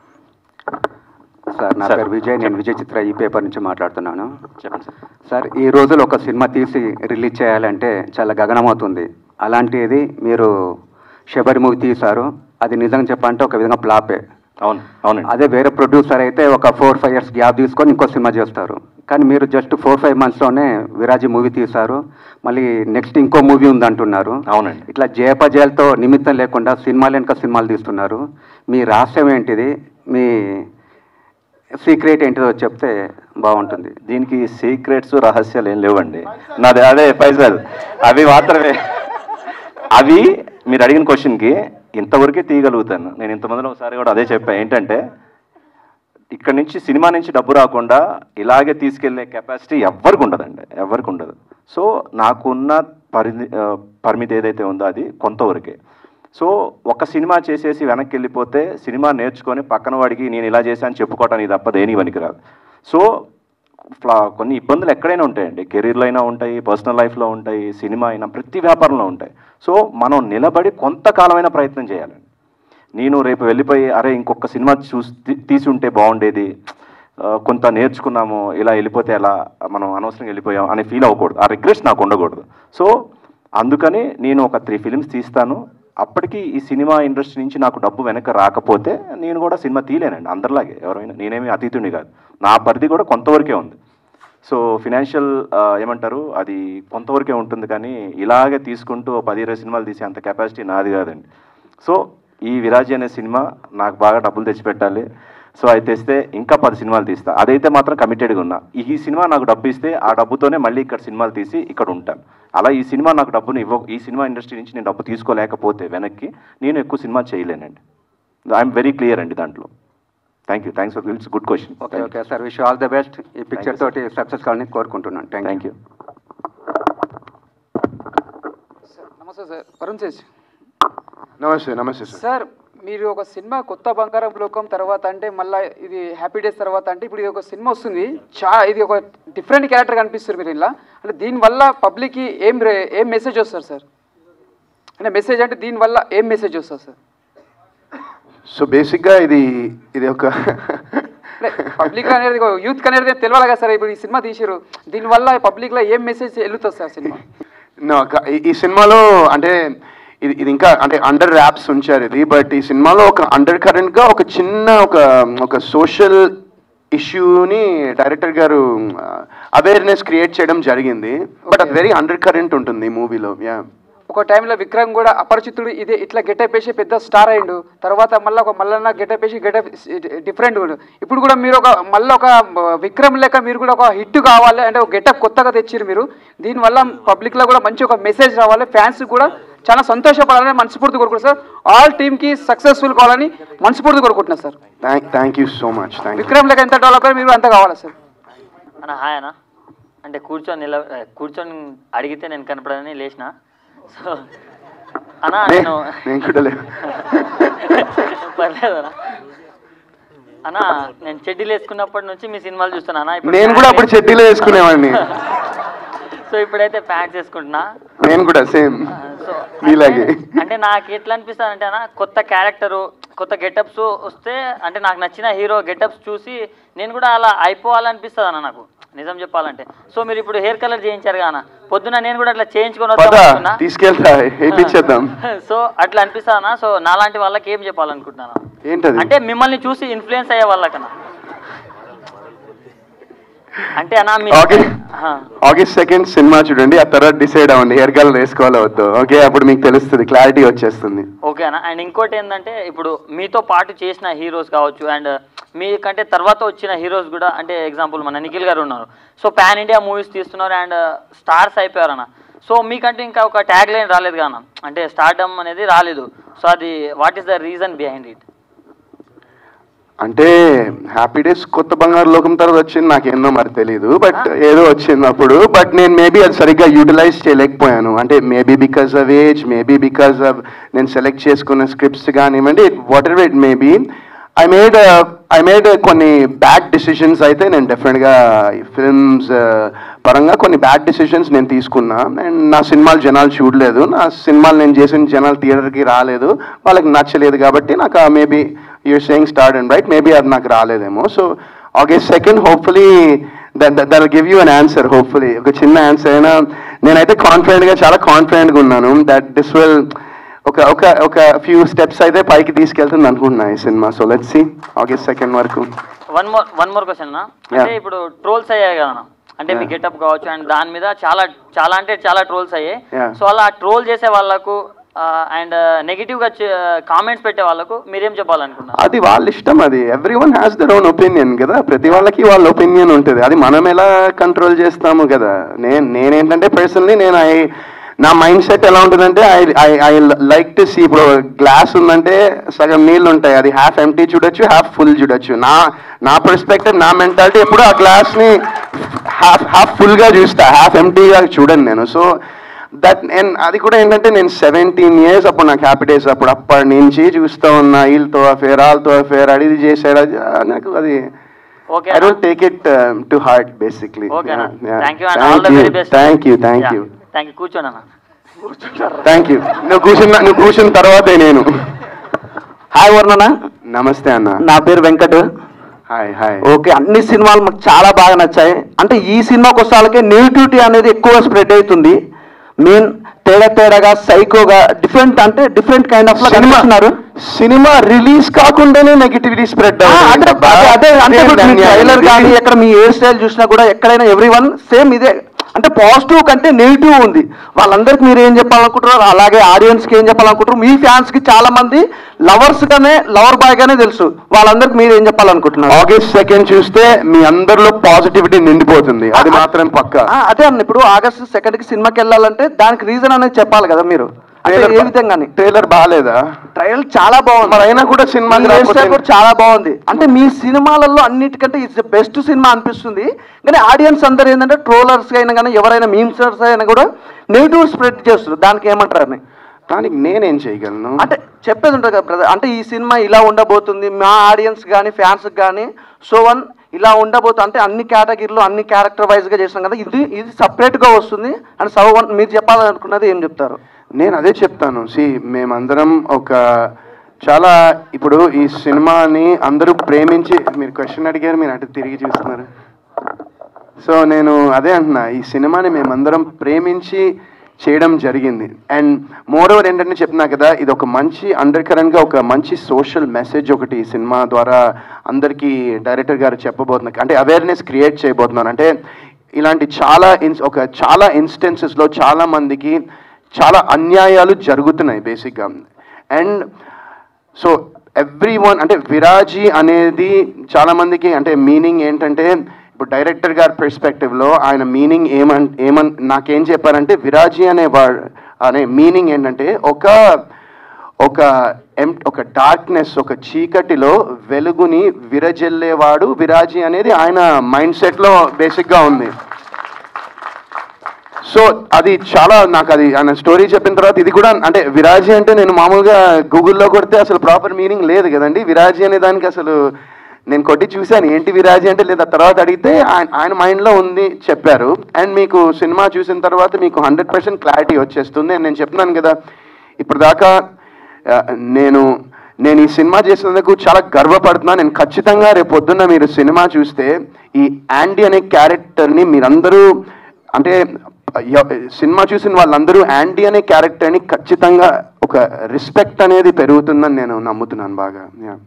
సార్ నా సార్. పేరు విజయ్ నేను విజయ్ చిత్ర ఈ పేపర్ నుంచి మాట్లాడుతున్నాను చెప్పండి సార్ సార్ ఈ రోజులు ఒక సినిమా తీసి రిలీజ్ చేయాలంటే చాలా గగనమవుతుంది అలాంటిది మీరు శబరి మూవీ తీశారు అది నిజంగా చెప్పాలంటే ఒక విధంగా ఫ్లాపే అవును అవునండి అదే వేరే ప్రొడ్యూసర్ అయితే ఒక ఫోర్ ఫైవ్ ఇయర్స్ గ్యాప్ తీసుకొని ఇంకో సినిమా చేస్తారు కానీ మీరు జస్ట్ ఫోర్ ఫైవ్ మంత్స్లోనే విరాజీ మూవీ తీశారు మళ్ళీ నెక్స్ట్ ఇంకో మూవీ ఉంది అంటున్నారు అవునండి ఇట్లా జయపజయాలతో నిమిత్తం లేకుండా సినిమాలు వెనుక సినిమాలు తీస్తున్నారు మీ రహస్యం ఏంటిది మీ సీక్రెట్ ఏంటిదో చెప్తే బాగుంటుంది దీనికి సీక్రెట్స్ రహస్యాలు ఏం లేవండి నాది అదే ఫైజల్ అవి మాత్రమే అవి మీరు అడిగిన క్వశ్చన్కి ఇంతవరకే తీయగలుగుతాను నేను ఇంతమందిలో ఒకసారి కూడా అదే చెప్పా ఏంటంటే ఇక్కడ నుంచి సినిమా నుంచి డబ్బు రాకుండా ఇలాగే తీసుకెళ్లే కెపాసిటీ ఎవరికి ఉండదండి ఎవరికి ఉండదు సో నాకున్న పరిధి ఆ, పరిమితి ఏదైతే ఉందో అది కొంతవరకే సో ఒక సినిమా చేసేసి వెనక్కి వెళ్ళిపోతే సినిమా నేర్చుకొని పక్కన వాడికి నేను ఇలా చేశాను చెప్పుకోవటానికి తప్ప దేనికి పనికిరాదు సో ఫ్లా కొన్ని ఇబ్బందులు ఎక్కడైనా ఉంటాయండి కెరీర్లో అయినా ఉంటాయి పర్సనల్ లైఫ్లో ఉంటాయి సినిమా అయినా ప్రతి వ్యాపారంలో ఉంటాయి సో మనం నిలబడి కొంతకాలమైన ప్రయత్నం చేయాలండి నేను రేపు వెళ్ళిపోయి అరే ఇంకొక సినిమా చూసి తీ- తీసి ఉంటే బాగుండేది ఆ, కొంత నేర్చుకున్నాము ఇలా వెళ్ళిపోతే ఎలా మనం అనవసరంగా వెళ్ళిపోయాం అని ఫీల్ అవ్వకూడదు ఆ రిగ్రెట్స్ నాకు ఉండకూడదు సో అందుకని నేను ఒక త్రీ ఫిలిమ్స్ తీస్తాను అప్పటికి ఈ సినిమా ఇండస్ట్రీ నుంచి నాకు డబ్బు వెనక రాకపోతే నేను కూడా సినిమా తీయలేనండి అందరిలాగే ఎవరైనా నేనేమి అతీతుని కాదు నా పరిధి కూడా కొంతవరకే ఉంది సో ఫినాన్షియల్ ఏమంటారు అది కొంతవరకే ఉంటుంది కానీ ఇలాగే తీసుకుంటూ ఓ పది ఇరవై సినిమాలు తీసే అంత కెపాసిటీ నాది కాదండి సో ఈ విరాజీ అనే సినిమా నాకు బాగా డబ్బులు తెచ్చిపెట్టాలి సో అది తెస్తే ఇంకా పది సినిమాలు తీస్తా అదైతే మాత్రం కమిటెడ్గా ఉన్నా ఈ సినిమా నాకు డబ్బు ఇస్తే ఆ డబ్బుతోనే మళ్ళీ ఇక్కడ సినిమాలు తీసి ఇక్కడ ఉంటాను అలా ఈ సినిమా నాకు డబ్బుని ఇవ్వ ఈ సినిమా ఇండస్ట్రీ నుంచి నేను డబ్బు తీసుకోలేకపోతే వెనక్కి నేను ఎక్కువ సినిమా చేయలేనండి ఐఎమ్ వెరీ క్లియర్ అండి దాంట్లో thank you thanks for it's good question okay okay sir wish all the best ఈ పిక్చర్ తోటి సక్సెస్ కావాలని కోరుకుంటున్నాను థ్యాంక్ యూ నమస్తే సార్ వరుణ్ తేజ్ నమస్తే నమస్తే సార్ సార్ మీరు ఒక సినిమా కొత్త బంగారం లోకం తర్వాత అంటే మళ్ళీ ఇది హ్యాపీ డేస్ తర్వాత అంటే ఇప్పుడు ఇది ఒక సినిమా వస్తుంది చా ఇది ఒక డిఫరెంట్ క్యారెక్టర్ కనిపిస్తారు మీరు ఇలా అంటే దీనివల్ల పబ్లిక్కి ఏం రే- ఏం మెసేజ్ వస్తారు సార్ అంటే మెసేజ్ అంటే దీనివల్ల ఏం మెసేజ్ వస్తుంది సార్ సో బేసిక్గా ఇది ఇది ఒక పబ్లిక్ అనేది యూత్ అనేది తెలియాలి కదా సార్ ఇప్పుడు ఈ సినిమా తీసారు దీనివల్ల పబ్లిక్లో ఏం మెసేజ్ వెళ్తుంది సార్ సినిమా No, క- ఈ- ఈ సినిమాలో అంటే ఇది ఇది ఇంకా అంటే అండర్ ర్యాప్స్ ఉంచారు ఇది బట్ ఈ సినిమాలో ఒక అండర్ కరెంట్ గా ఒక చిన్న ఒక ఒక సోషల్ ఇష్యూని డైరెక్టర్ గారు అవేర్నెస్ క్రియేట్ చేయడం జరిగింది బట్ అది వెరీ అండర్ కరెంట్ ఉంటుంది ఈ మూవీలో యా ఒక టైంలో విక్రమ్ కూడా అపరిచితుడు ఇదే ఇట్లా గెటప్ వేసి పెద్ద స్టార్ అయ్యిండు తర్వాత మళ్ళీ ఒక మల్లన్న గెటప్ వేసి గెటప్ డిఫరెంట్ కూడా ఇప్పుడు కూడా మీరు ఒక మళ్ళీ ఒక విక్రమ్ లెక్క మీరు కూడా ఒక హిట్ కావాలి అంటే ఒక గెటప్ కొత్తగా తెచ్చిరు మీరు దీనివల్ల పబ్లిక్లో కూడా మంచి ఒక మెసేజ్ రావాలి ఫ్యాన్స్ కూడా చాలా సంతోషపడాలని మనస్ఫూర్తి కోరుకుంటున్నారు సార్ ఆల్ టీమ్కి సక్సెస్ఫుల్ కావాలని మనస్ఫూర్తి కోరుకుంటున్నారు sir thank thank you so much thank you Vikram లెక్క ఎంత డెవలప్ అయ్యారు మీరు అంత కావాలి సార్ అన్న హాయ్ అన్న అంటే కూర్చొని నిల కూర్చొని అడిగితే నేను కనపడని లేచిన సో అన్న నేను నేను కూడా లేదు పర్లేదు అన్న అన్న నేను చెడ్డీలు వేసుకున్నప్పటి నుంచి మీ సినిమాలు చూస్తాను అన్న ఇప్పుడు నేను కూడా అప్పుడు చెడ్డీలో వేసుకునేవాడిని సో ఇప్పుడైతే ప్యాంట్స్ వేసుకుంటున్నా నేను కూడా సేమ్ సో మీలాగే అంటే నాకు ఎట్లా అనిపిస్తుంది అంటే అన్న కొత్త క్యారెక్టరు కొత్త గెటప్స్ వస్తే అంటే నాకు నచ్చిన హీరో గెటప్స్ చూసి నేను కూడా అలా అయిపోవాలనిపిస్తుంది అన్న నాకు నిజం చెప్పాలంటే సో మీరు ఇప్పుడు హెయిర్ కలర్ చేయించారు కదా అన్న పొద్దున నేను కూడా అట్లా చేయించుకొని పద వద్దాం అనుకున్నా. తీసుకెళ్తా వేయించేద్దాం సో అట్లా అనిపిస్తుంది అన్న సో నాలాంటి వాళ్ళకి ఏం చెప్పాలనుకుంటున్నాను ఏంటది అంటే మిమ్మల్ని చూసి ఇన్ఫ్లుయెన్స్ అయ్యే వాళ్ళకన్నా అంటే అన్న మీ ఆగస్ట్ ఆ. ఆగస్ట్ సెకండ్ సినిమా చూడండి ఆ తర్వాత డిసైడ్ అవ్వండి హెయిర్ కలర్ వేసుకోవాలో వద్దు ఓకే అప్పుడు మీకు తెలుస్తుంది క్లారిటీ వచ్చేస్తుంది ఓకే అన్న అండ్ ఇంకోటి ఏంటంటే ఇప్పుడు మీతో పాటు చేసిన హీరోస్ కావచ్చు అండ్ మీకంటే తర్వాత వచ్చిన హీరోస్ కూడా అంటే ఎగ్జాంపుల్ మన నిఖిల్ గారు ఉన్నారు సో పాన్ ఇండియా మూవీస్ తీస్తున్నారు అండ్ స్టార్స్ అయిపోయారు అన్న సో మీకంటే ఇంకా ఒక ట్యాగ్ లైన్ రాలేదు కానా అంటే స్టార్డమ్ అనేది రాలేదు సో అది what is the reason behind it అంటే హ్యాపీ డేస్ కొత్త బంగారు లోకం తర్వాత వచ్చింది నాకు ఏందో మరి తెలియదు బట్ ఏదో వచ్చింది అప్పుడు బట్ నేను మేబీ అది సరిగ్గా యూటిలైజ్ చేయలేకపోయాను అంటే maybe because of age maybe because of నేను సెలెక్ట్ చేసుకున్న స్క్రిప్ట్స్ కానివ్వండి whatever it maybe I made I made కొన్ని బ్యాడ్ డిసిషన్స్ అయితే నేను డెఫినెట్గా ఫిల్మ్స్ పరంగా కొన్ని బ్యాడ్ డిసిషన్స్ నేను తీసుకున్నా అండ్ నా సినిమాలు జనాలు చూడలేదు నా సినిమాలు నేను చేసిన జనాలు థియేటర్కి రాలేదు వాళ్ళకి నచ్చలేదు కాబట్టి నాకు maybe you're saying start and right maybe అది నాకు రాలేదేమో so August second hopefully that give you an answer hopefully ఒక చిన్న ఆన్సర్ అయినా నేనైతే కాన్ఫిడెంట్గా చాలా కాన్ఫిడెంట్గా ఉన్నాను దట్ దిస్ విల్ ఒక ఒక ఒక ఫ్యూ స్టెప్స్ అయితే పైకి తీసుకెళ్తుంది అనుకుంటున్నా ఈ సినిమా so let's see August second వరకు one more one more question అంటే ఇప్పుడు ట్రోల్స్ అయ్యాయి కదా అంటే మీ Yeah. గెటప్ కావచ్చు అండ్ దాని మీద చాలా చాలా అంటే చాలా ట్రోల్స్ అయ్యాయి Yeah. సో అలా ట్రోల్ చేసే వాళ్ళకు అండ్ నెగిటివ్ గా కామెంట్స్ పెట్టే వాళ్ళకు మీరేం చెప్పాలనుకున్నారు అది వాళ్ళ ఇష్టం అది everyone has their own opinion కదా ప్రతి వాళ్ళకి వాళ్ళ ఒపీనియన్ ఉంటుంది అది మనం ఎలా కంట్రోల్ చేస్తాము కదా నేను నేనేంటంటే పర్సనలీ నేను ఐ నా మైండ్ సెట్ ఎలా ఉంటుందంటే I I I like to see ఇప్పుడు గ్లాస్ ఉందంటే సగం నీళ్ళు ఉంటాయి అది హాఫ్ ఎంటీ చూడొచ్చు హాఫ్ ఫుల్ చూడొచ్చు నా నా పర్స్పెక్టివ్ నా మెంటాలిటీ ఎప్పుడు ఆ గ్లాస్ని హాఫ్ హాఫ్ ఫుల్గా చూస్తా హాఫ్ ఎంటీగా చూడను నేను సో దట్ నేను అది కూడా ఏంటంటే నేను సెవెంటీన్ ఇయర్స్ అప్పుడు నాకు హ్యాపీ డేస్ అప్పుడు అప్పటి నుంచి చూస్తూ ఉన్నా వీళ్ళతో అఫేర్ వాళ్ళతో అఫేర్ అది ఇది చేసాడు అది ఆ, నాకు అది okay I don't take it to heart basically okay thank you and all the thank you very best thank you thank you thank you కూర్చోండి అన్న థ్యాంక్ యూ నువ్వు కూర్చున్న నువ్వు కూర్చున్న తర్వాతే నేను హాయ్ వర్ణన నమస్తే అన్న నా పేరు వెంకట్ హాయ్ హాయ్ ఓకే అన్ని సినిమాలు మాకు చాలా బాగా నచ్చాయి అంటే ఈ సినిమాకి వస్తాలకే నెగిటివిటీ అనేది ఎక్కువ స్ప్రెడ్ అవుతుంది మెయిన్ తేడా తేడాగా సైకోగా డిఫరెంట్ అంటే డిఫరెంట్ కైండ్ ఆఫ్ కనిపిస్తున్నారు సినిమా రిలీజ్ కాకుండానే నెగిటివిటీ స్ప్రెడ్ అంటే అదే అదే అంటే ఇప్పుడు మీ ట్రైలర్ కానీ ఎక్కడ మీ హెయిర్ స్టైల్ చూసినా కూడా ఎక్కడైనా ఎవ్రీ వన్ సేమ్ ఇదే అంటే పాజిటివ్ కంటే నెగిటివ్ ఉంది వాళ్ళందరికీ మీరు ఏం చెప్పాలనుకుంటున్నారు అలాగే ఆడియన్స్ కి ఏం చెప్పాలనుకుంటారు మీ ఫ్యాన్స్ కి చాలా మంది లవర్స్ గానే లవర్ బాయ్ గానే తెలుసు వాళ్ళందరికీ మీరు ఏం చెప్పాలనుకుంటున్నారు ఆగస్ట్ సెకండ్ చూస్తే మీ అందరిలో పాజిటివిటీ నిండిపోతుంది అది మాత్రం పక్కా ఆ, అదే అన్న ఇప్పుడు ఆగస్ట్ సెకండ్ కి సినిమాకి వెళ్ళాలంటే దానికి రీజన్ అనేది చెప్పాలి కదా మీరు అంటే Trailer ఏ బా- విధంగా ట్రైలర్ బాగాలేదా ట్రయల్ చాలా బాగుంది మరి అయినా కూడా సినిమాకి మీ hair రాకపోతే- style కూడా చాలా బాగుంది అంటే మీ సినిమాలలో అన్నిటికంటే ఇట్స్ బెస్ట్ సినిమా అనిపిస్తుంది కానీ ఆడియన్స్ అందరు ఏంటంటే ట్రోలర్స్ అయినా కానీ ఎవరైనా మీమ్సర్స్ అయినా కూడా నెగిటివ్ స్ప్రెడ్ చేస్తారు దానికి ఏమంటారు అని దానికి నేనేం చేయగలను అంటే చెప్పేది ఉంటుంది కదా బ్రదర్ అంటే ఈ సినిమా ఇలా ఉండబోతుంది మా ఆడియన్స్ కానీ ఫ్యాన్స్ కానీ సో వన్ ఇలా ఉండబోతుంది అంటే అన్ని కేటగిరీలో అన్ని క్యారెక్టర్ వైజ్గా చేసినాం కదా ఇది ఇది సపరేట్గా వస్తుంది అండ్ సో వన్ మీరు చెప్పాలనుకున్నది ఏం చెప్తారు నేను అదే చెప్తాను సి మేమందరం ఒక చాలా ఇప్పుడు ఈ సినిమాని అందరూ ప్రేమించి మీరు క్వశ్చన్ అడిగారు మీరు అటు తిరిగి చూస్తున్నారు సో నేను అదే అంటున్నా ఈ సినిమాని మేమందరం ప్రేమించి చేయడం జరిగింది అండ్ మోర్ ఓవర్ ఏంటంటే చెప్తున్నా కదా ఇది ఒక మంచి అండర్ కరెంట్గా ఒక మంచి సోషల్ మెసేజ్ ఒకటి ఈ సినిమా ద్వారా అందరికీ డైరెక్టర్ గారు చెప్పబోతున్నారు అంటే అవేర్నెస్ క్రియేట్ చేయబోతున్నారు అంటే ఇలాంటి చాలా ఇన్స్ ఒక చాలా ఇన్స్టెన్సెస్లో చాలా మందికి చాలా అన్యాయాలు జరుగుతున్నాయి బేసిక్గా అండ్ సో ఎవ్రీ వన్ అంటే విరాజీ అనేది చాలా మందికి అంటే మీనింగ్ ఏంటంటే ఇప్పుడు డైరెక్టర్ గారి పెర్స్పెక్టివ్లో ఆయన మీనింగ్ ఏమన్ ఏమన్ నాకేం చెప్పారంటే విరాజీ అనే వా అనే మీనింగ్ ఏంటంటే ఒక ఒక ఎం ఒక డార్క్నెస్ ఒక చీకటిలో వెలుగుని విరజల్లేవాడు విరాజీ అనేది ఆయన మైండ్ సెట్లో బేసిక్గా ఉంది సో అది చాలా నాకు అది ఆయన స్టోరీ చెప్పిన తర్వాత ఇది కూడా అంటే విరాజీ అంటే నేను మామూలుగా గూగుల్లో కొడితే అసలు ప్రాపర్ మీనింగ్ లేదు కదండి విరాజీ అనే దానికి అసలు నేను కొట్టి చూశాను ఏంటి విరాజీ అంటే లేదా తర్వాత అడిగితే ఆయన ఆయన మైండ్లో ఉంది చెప్పారు అండ్ మీకు సినిమా చూసిన తర్వాత మీకు హండ్రెడ్ పర్సెంట్ క్లారిటీ వచ్చేస్తుంది And నేను చెప్తున్నాను కదా ఇప్పుడు దాకా ఆ, నేను నేను ఈ సినిమా చేసినందుకు చాలా గర్వపడుతున్నాను నేను ఖచ్చితంగా రేపు పొద్దున్న మీరు సినిమా చూస్తే ఈ యాండీ అనే క్యారెక్టర్ని మీరందరూ అంటే ఎ- సినిమా చూసిన వాళ్ళందరూ యాండీ అనే క్యారెక్టర్ని ఖచ్చితంగా ఒక రెస్పెక్ట్ అనేది పెరుగుతుందని నేను నమ్ముతున్నాను బాగా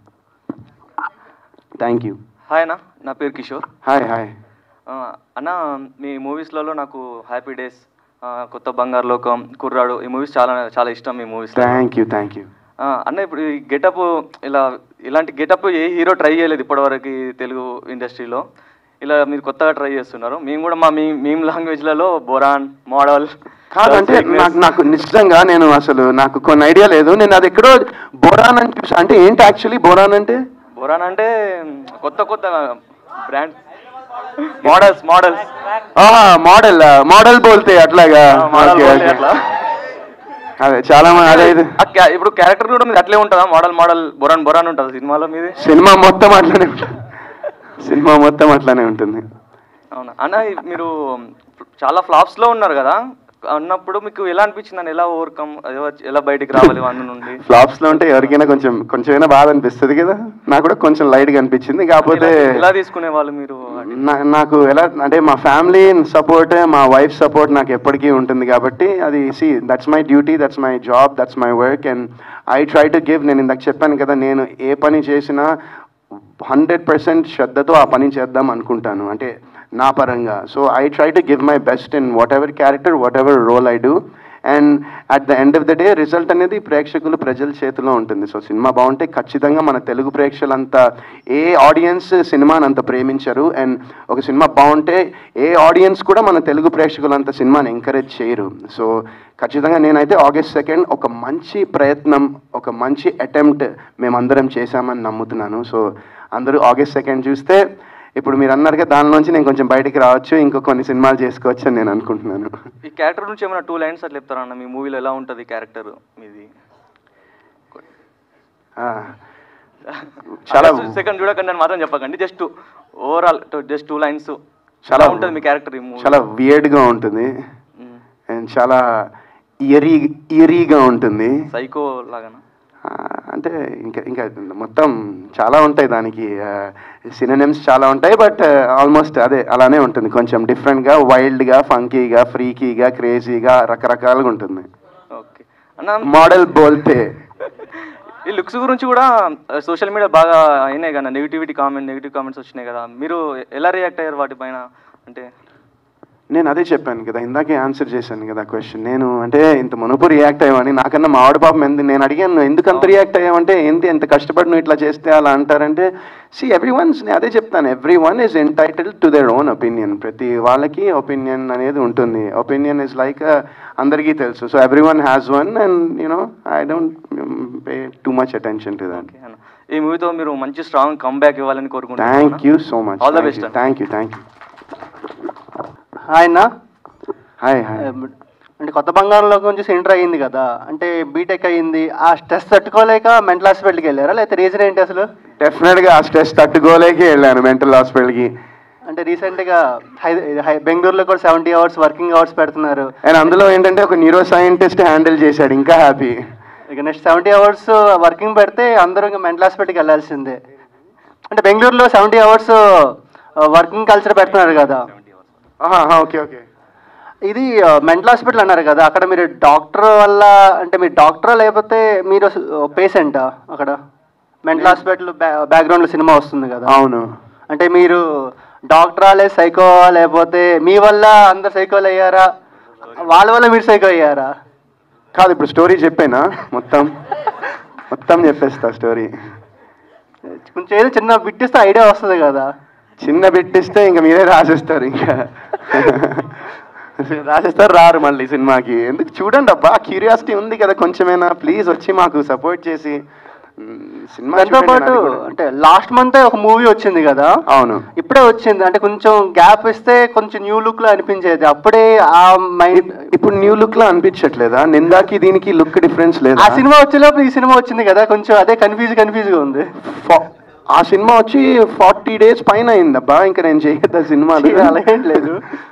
థ్యాంక్ యూ హాయ్ అన్న నా పేరు కిషోర్ హాయ్ హాయ్ ఆ, అన్న మీ మూవీస్లలో నాకు హ్యాపీ డేస్ ఆ, కొత్త బంగారు లోకం కుర్రాడు ఈ మూవీస్ చాలా చాలా ఇష్టం మీ movies thank you thank you అన్న ఇప్పుడు ఈ గెటప్ ఇలా ఇలాంటి గెటప్ ఏ హీరో ట్రై చేయలేదు ఇప్పటివరకు ఈ తెలుగు ఇండస్ట్రీలో ఇలా మీరు కొత్తగా ట్రై చేస్తున్నారు మేము కూడా మా మీ మీమ్ లాంగ్వేజ్లలో బొరాన్ మోడల్ కాదంటే నాకు నాకు నిజంగా నేను అసలు నాకు కొన్ని ఐడియా లేదు నేను అది ఎక్కడో బోరాన్ అని చూసా అంటే ఏంటి యాక్చువల్లీ బోరాన్ అంటే బొరాన్ అంటే కొత్త కొత్త brand models models model model బోల్తే అట్లాగా మోడల్ Okay, okay. అట్లా అదే చాలా మంది అదే ఇది ఆ క్యా- ఇప్పుడు క్యారెక్టర్ కూడా మీది అట్లే ఉంటుందా మోడల్ మోడల్ బొరాన్ బొరాన్ ఉంటుంది సినిమాలో మీది సినిమా మొత్తం అట్లానే ఉంటుంది సినిమా మొత్తం అట్లానే ఉంటుంది అవునా అన్న మీరు చాలా ఫ్లాప్స్ లో ఉన్నారు కదా అన్నప్పుడు మీకు ఎలా అనిపించింది అని ఎలా ఓవర్కమ్ ఎలా బయటికి రావాలి వన్ నుండి ఫ్లాప్స్ లో ఉంటే ఎవరికైనా కొంచెం కొంచెమైనా బాధ అనిపిస్తుంది కదా నాకు కూడా కొంచెం లైట్ గా అనిపించింది కాకపోతే ఎలా- ఎలా తీసుకునే వాళ్ళు మీరు నా- నాకు ఎలా అంటే మా ఫ్యామిలీ సపోర్ట్ మా వైఫ్ సపోర్ట్ నాకు ఎప్పటికీ ఉంటుంది కాబట్టి అది see that's my duty that's my job that's my work and I try to give నేను ఇందాక చెప్పాను కదా నేను ఏ పని చేసినా హండ్రెడ్ పర్సెంట్ శ్రద్ధతో ఆ పని చేద్దాం అనుకుంటాను అంటే నా పరంగా so I try to give my best in whatever character whatever role I do and at the end of the day result అనేది ప్రేక్షకులు ప్రజల చేతిలో ఉంటుంది సో సినిమా బాగుంటే ఖచ్చితంగా మన తెలుగు ప్రేక్షకులంతా ఏ ఆడియన్స్ సినిమాని అంత ప్రేమించరు అండ్ ఒక సినిమా బాగుంటే ఏ ఆడియన్స్ కూడా మన తెలుగు ప్రేక్షకులంత సినిమాని ఎంకరేజ్ చేయరు సో ఖచ్చితంగా నేనైతే ఆగస్ట్ సెకండ్ ఒక మంచి ప్రయత్నం ఒక మంచి అటెంప్ట్ మేమందరం చేశామని నమ్ముతున్నాను సో అందరూ ఆగస్ట్ సెకండ్ చూస్తే ఇప్పుడు మీరు అన్నారుగా దానిలోంచి నేను కొంచెం బయటికి రావచ్చు ఇంకో కొన్ని సినిమాలు చేసుకోవచ్చు అని నేను అనుకుంటున్నాను ఈ క్యారెక్టర్ నుంచి ఏమైనా టూ లైన్స్ అట్లా చెప్తారా అన్న మీ మూవీలో ఎలా ఉంటుంది క్యారెక్టర్ మీది ఆ, చాలా సెకండ్ చూడకండి అని మాత్రం చెప్పకండి just overall just two lines చాలా చాలా ఉంటుంది మీ క్యారెక్టర్ ఈ మూవీ చాలా వియర్డ్గా ఉంటుంది అండ్ చాలా ఇయరీ ఇయరీగా ఉంటుంది సైకో లాగానా ఆ, అంటే ఇంకా ఇంకా మొత్తం చాలా ఉంటాయి దానికి సినిమమ్స్ చాలా ఉంటాయి బట్ ఆల్మోస్ట్ అదే అలానే ఉంటుంది కొంచెం డిఫరెంట్గా వైల్డ్గా ఫంకీగా ఫ్రీకీగా క్రేజీగా రకరకాలుగా ఉంటుంది అన్న మోడల్ బోల్తే ఈ లుక్స్ గురించి కూడా సోషల్ మీడియా బాగా అయినాయి కదా నెగిటివిటీ కామెంట్ నెగిటివ్ కామెంట్స్ వచ్చినాయి కదా మీరు ఎలా రియాక్ట్ అయ్యారు వాటిపైన అంటే నేను అదే చెప్పాను కదా ఇందాకే ఆన్సర్ చేశాను కదా క్వశ్చన్ నేను అంటే ఇంత మునుపు రియాక్ట్ అయ్యామని నాకన్నా మా ఆవిడ పాపం ఎందు నేను అడిగాను ఎందుకు అంత రియాక్ట్ అయ్యామంటే ఏంటి ఎంత కష్టపడి నువ్వు ఇట్లా చేస్తే అలా అంటారంటే సి ఎవ్రీ వన్స్ నేను అదే చెప్తాను everyone is entitle to their own opinion ప్రతి వాళ్ళకి ఒపీనియన్ అనేది ఉంటుంది ఒపీనియన్ ఇస్ లైక్ అందరికీ తెలుసు so everyone has one and you know I don't pay too much attention to that ఈ మూవీతో మీరు మంచి స్ట్రాంగ్ కమ్బ్యాక్ ఇవ్వాలని కోరుకుంటున్నాను thank you so much all the best thank you thank you ఆయన hi hi అంటే కొత్త బంగారంలోకి నుంచి ఎంటర్ అయ్యింది కదా అంటే బీటెక్ అయ్యింది ఆ స్ట్రెస్ తట్టుకోలేక మెంటల్ హాస్పిటల్కి వెళ్ళారా లేకపోతే రీజన్ ఏంటి అసలు డెఫినెట్గా ఆ స్ట్రెస్ తట్టుకోలేకే వెళ్ళాను మెంటల్ హాస్పిటల్కి అంటే రీసెంట్గా హై హై- బెంగళూరులో కూడా సెవెంటీ అవర్స్ వర్కింగ్ అవర్స్ పెడుతున్నారు అండ్ అందులో ఏంటంటే ఒక న్యూరో సైంటిస్ట్ హ్యాండిల్ చేశాడు ఇంకా హ్యాపీ ఇక నెక్స్ట్ సెవెంటీ అవర్స్ వర్కింగ్ పెడితే అందరూ ఇంకా మెంటల్ హాస్పిటల్కి వెళ్ళాల్సిందే అంటే బెంగళూరులో సెవెంటీ అవర్స్ వర్కింగ్ కల్చర్ పెడుతున్నారు కదా ఓకే ఓకే ఇది మెంటల్ హాస్పిటల్ అన్నారు కదా అక్కడ మీరు డాక్టర్ వల్ల అంటే మీరు డాక్టరా లేకపోతే మీరు పేషెంటా అక్కడ మెంటల్ హాస్పిటల్ బ్యాక్గ్రౌండ్లో సినిమా వస్తుంది కదా అవును అంటే మీరు డాక్టరా లే సైకో లేకపోతే మీ వల్ల అందరు సైకోలు అయ్యారా వాళ్ళ వల్ల మీరు సైకో అయ్యారా కాదు ఇప్పుడు స్టోరీ చెప్పేనా మొత్తం మొత్తం చెప్పేస్తా స్టోరీ కొంచెం ఏదో చిన్న బిట్టిస్తే ఐడియా వస్తుంది కదా చిన్న పెట్టిస్తే ఇంకా మీరే రాసేస్తారు ఇంకా రాసేస్తారు రారు మళ్ళీ సినిమాకి ఎందుకు చూడండి అబ్బా క్యూరియాసిటీ ఉంది కదా కొంచెమైనా ప్లీజ్ వచ్చి మాకు సపోర్ట్ చేసి మ్, సినిమా దాంతో చూడండి పాటు నాది కూడా. అంటే లాస్ట్ మంత్ ఒక మూవీ వచ్చింది కదా అవును ఇప్పుడే వచ్చింది అంటే కొంచెం గ్యాప్ ఇస్తే కొంచెం న్యూ లుక్ లో అనిపించేది అప్పుడే ఆ మైండ్ ఇప్పుడు న్యూ లుక్ లో అనిపించట్లేదా నిందాకి దీనికి లుక్ డిఫరెన్స్ లేదా ఆ సినిమా వచ్చేలోపు ఈ సినిమా వచ్చింది కదా కొంచెం అదే కన్ఫ్యూజ్ కన్ఫ్యూజ్ గా ఉంది ఆ సినిమా వచ్చి ఫార్టీ డేస్ పైన అయిందబ్బా ఇంకా నేను చేయొద్దా సినిమాలు అలాగేం లేదు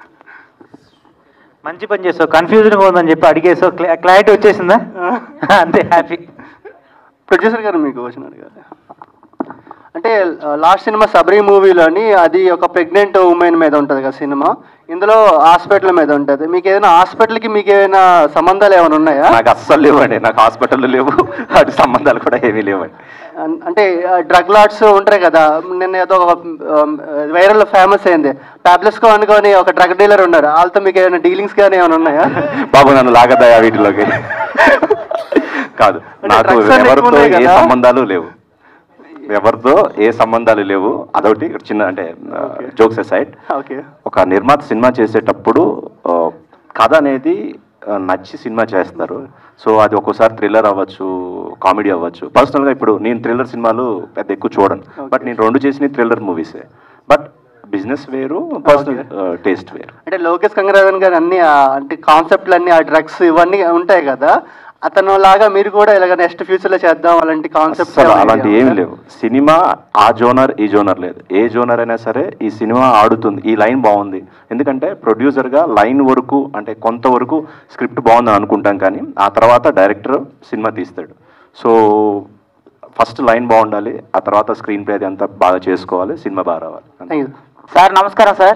మంచి పని చేస్తావు కన్ఫ్యూజన్గా ఉందని చెప్పి అడిగేసావు క్లా- క్లారిటీ వచ్చేసిందా అంతే హ్యాపీ ప్రొడ్యూసర్ గారు మీకు క్వశ్చన్ అడిగారు అంటే లాస్ట్ సినిమా సబరీ మూవీలోని అది ఒక ప్రెగ్నెంట్ ఉమెన్ మీద ఉంటుంది కదా సినిమా ఇందులో హాస్పిటల్ మీద ఉంటుంది మీకు ఏదైనా హాస్పిటల్కి మీకు ఏమైనా సంబంధాలు ఏమైనా ఉన్నాయా నాకు అస్సలు లేవండి నాకు హాస్పిటల్ లేవు అటు సంబంధాలు కూడా ఏమీ లేవండి అన్- అంటే డ్రగ్ లాట్స్ ఉంటాయి కదా నిన్న ఏదో ఒక వైరల్ ఫేమస్ అయింది టాబ్లెట్స్కో అనుకొని ఒక డ్రగ్ డీలర్ ఉన్నారు వాళ్ళతో మీకు ఏమైనా డీలింగ్స్ కానీ ఏమైనా ఉన్నాయా బాబు నన్ను లాగదయా వీటిలోకి కాదు నాకు drugs అన్నీ ఎవరితో ఉన్నాయి ఏ కదా? సంబంధాలు లేవు ఎవరితో ఏ సంబంధాలు లేవు అదొకటి చిన్న అంటే జోక్స్ సైడ్ ఓకే ఒక నిర్మాత సినిమా చేసేటప్పుడు ఆ, కథ అనేది ఆ, నచ్చి సినిమా చేస్తారు సో అది ఒక్కోసారి థ్రిల్లర్ అవ్వచ్చు కామెడీ అవ్వచ్చు పర్సనల్గా ఇప్పుడు నేను థ్రిల్లర్ సినిమాలు పెద్ద ఎక్కువ చూడను బట్ నేను రెండు చేసిన థ్రిల్లర్ మూవీసే బట్ బిజినెస్ వేరు పర్సనల్ టేస్ట్ వేరు అంటే లోకేష్ కంగరాజన్ గారు అన్ని ఆ అంటే కాన్సెప్ట్లు అన్ని ఆ డ్రగ్స్ ఇవన్నీ ఉంటాయి కదా అతను లాగా మీరు కూడా ఇలాగ నెక్స్ట్ ఫ్యూచర్ లో చేద్దాం అలాంటి కాన్సెప్ట్స్ అసలు అలాంటి ఏమి లేవు సినిమా ఆ జోనర్ ఈ జోనర్ లేదు ఏ జోనర్ అయినా సరే ఈ సినిమా ఆడుతుంది ఈ లైన్ బాగుంది ఎందుకంటే ప్రొడ్యూసర్గా లైన్ వరకు అంటే కొంతవరకు స్క్రిప్ట్ బాగుందని అనుకుంటాం కానీ ఆ తర్వాత డైరెక్టర్ సినిమా తీస్తాడు సో ఫస్ట్ లైన్ బాగుండాలి ఆ తర్వాత స్క్రీన్ ప్లే అది అంతా బాగా చేసుకోవాలి సినిమా బాగా రావాలి సార్ నమస్కారం సార్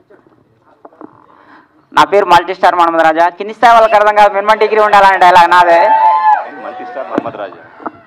నా పేరు మల్టీ స్టార్ మహమ్మద్ రాజా కింది స్థాయి వాళ్ళకి అర్థం కాదు మినిమం డిగ్రీ ఉండాలని డైలాగ్ నాదే multi star Mohammad Raja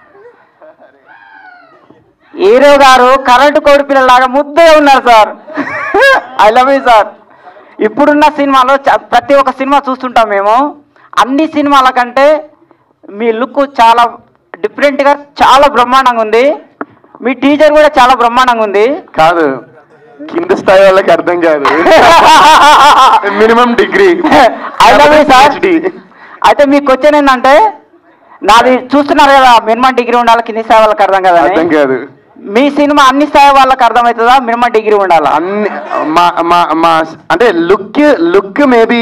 hero గారు కరెంటు కోడి పిల్లలాగా ముద్దగా ఉన్నారు sir I love you sir ఇప్పుడున్న సినిమాలో చ- ప్రతి ఒక్క సినిమా చూస్తుంటాం మేము అన్ని సినిమాల కంటే మీ లుక్ చాలా డిఫరెంట్గా చాలా బ్రహ్మాండంగా ఉంది మీ టీచర్ కూడా చాలా బ్రహ్మాండంగా ఉంది కాదు కింద స్థాయి వాళ్ళకి అర్థం కాదు minimum degree I love you sir అయితే మీ క్వశ్చన్ ఏంటంటే నాది చూస్తున్నారు కదా మినిమం డిగ్రీ ఉండాలి కింది స్థాయి వాళ్ళకి అర్థం కదా అర్థం కాదు మీ సినిమా అన్ని స్థాయి వాళ్ళకి అర్థమవుతుందా మినిమం డిగ్రీ ఉండాలా అన్ని మా మా మా అంటే లుక్ లుక్ మేబీ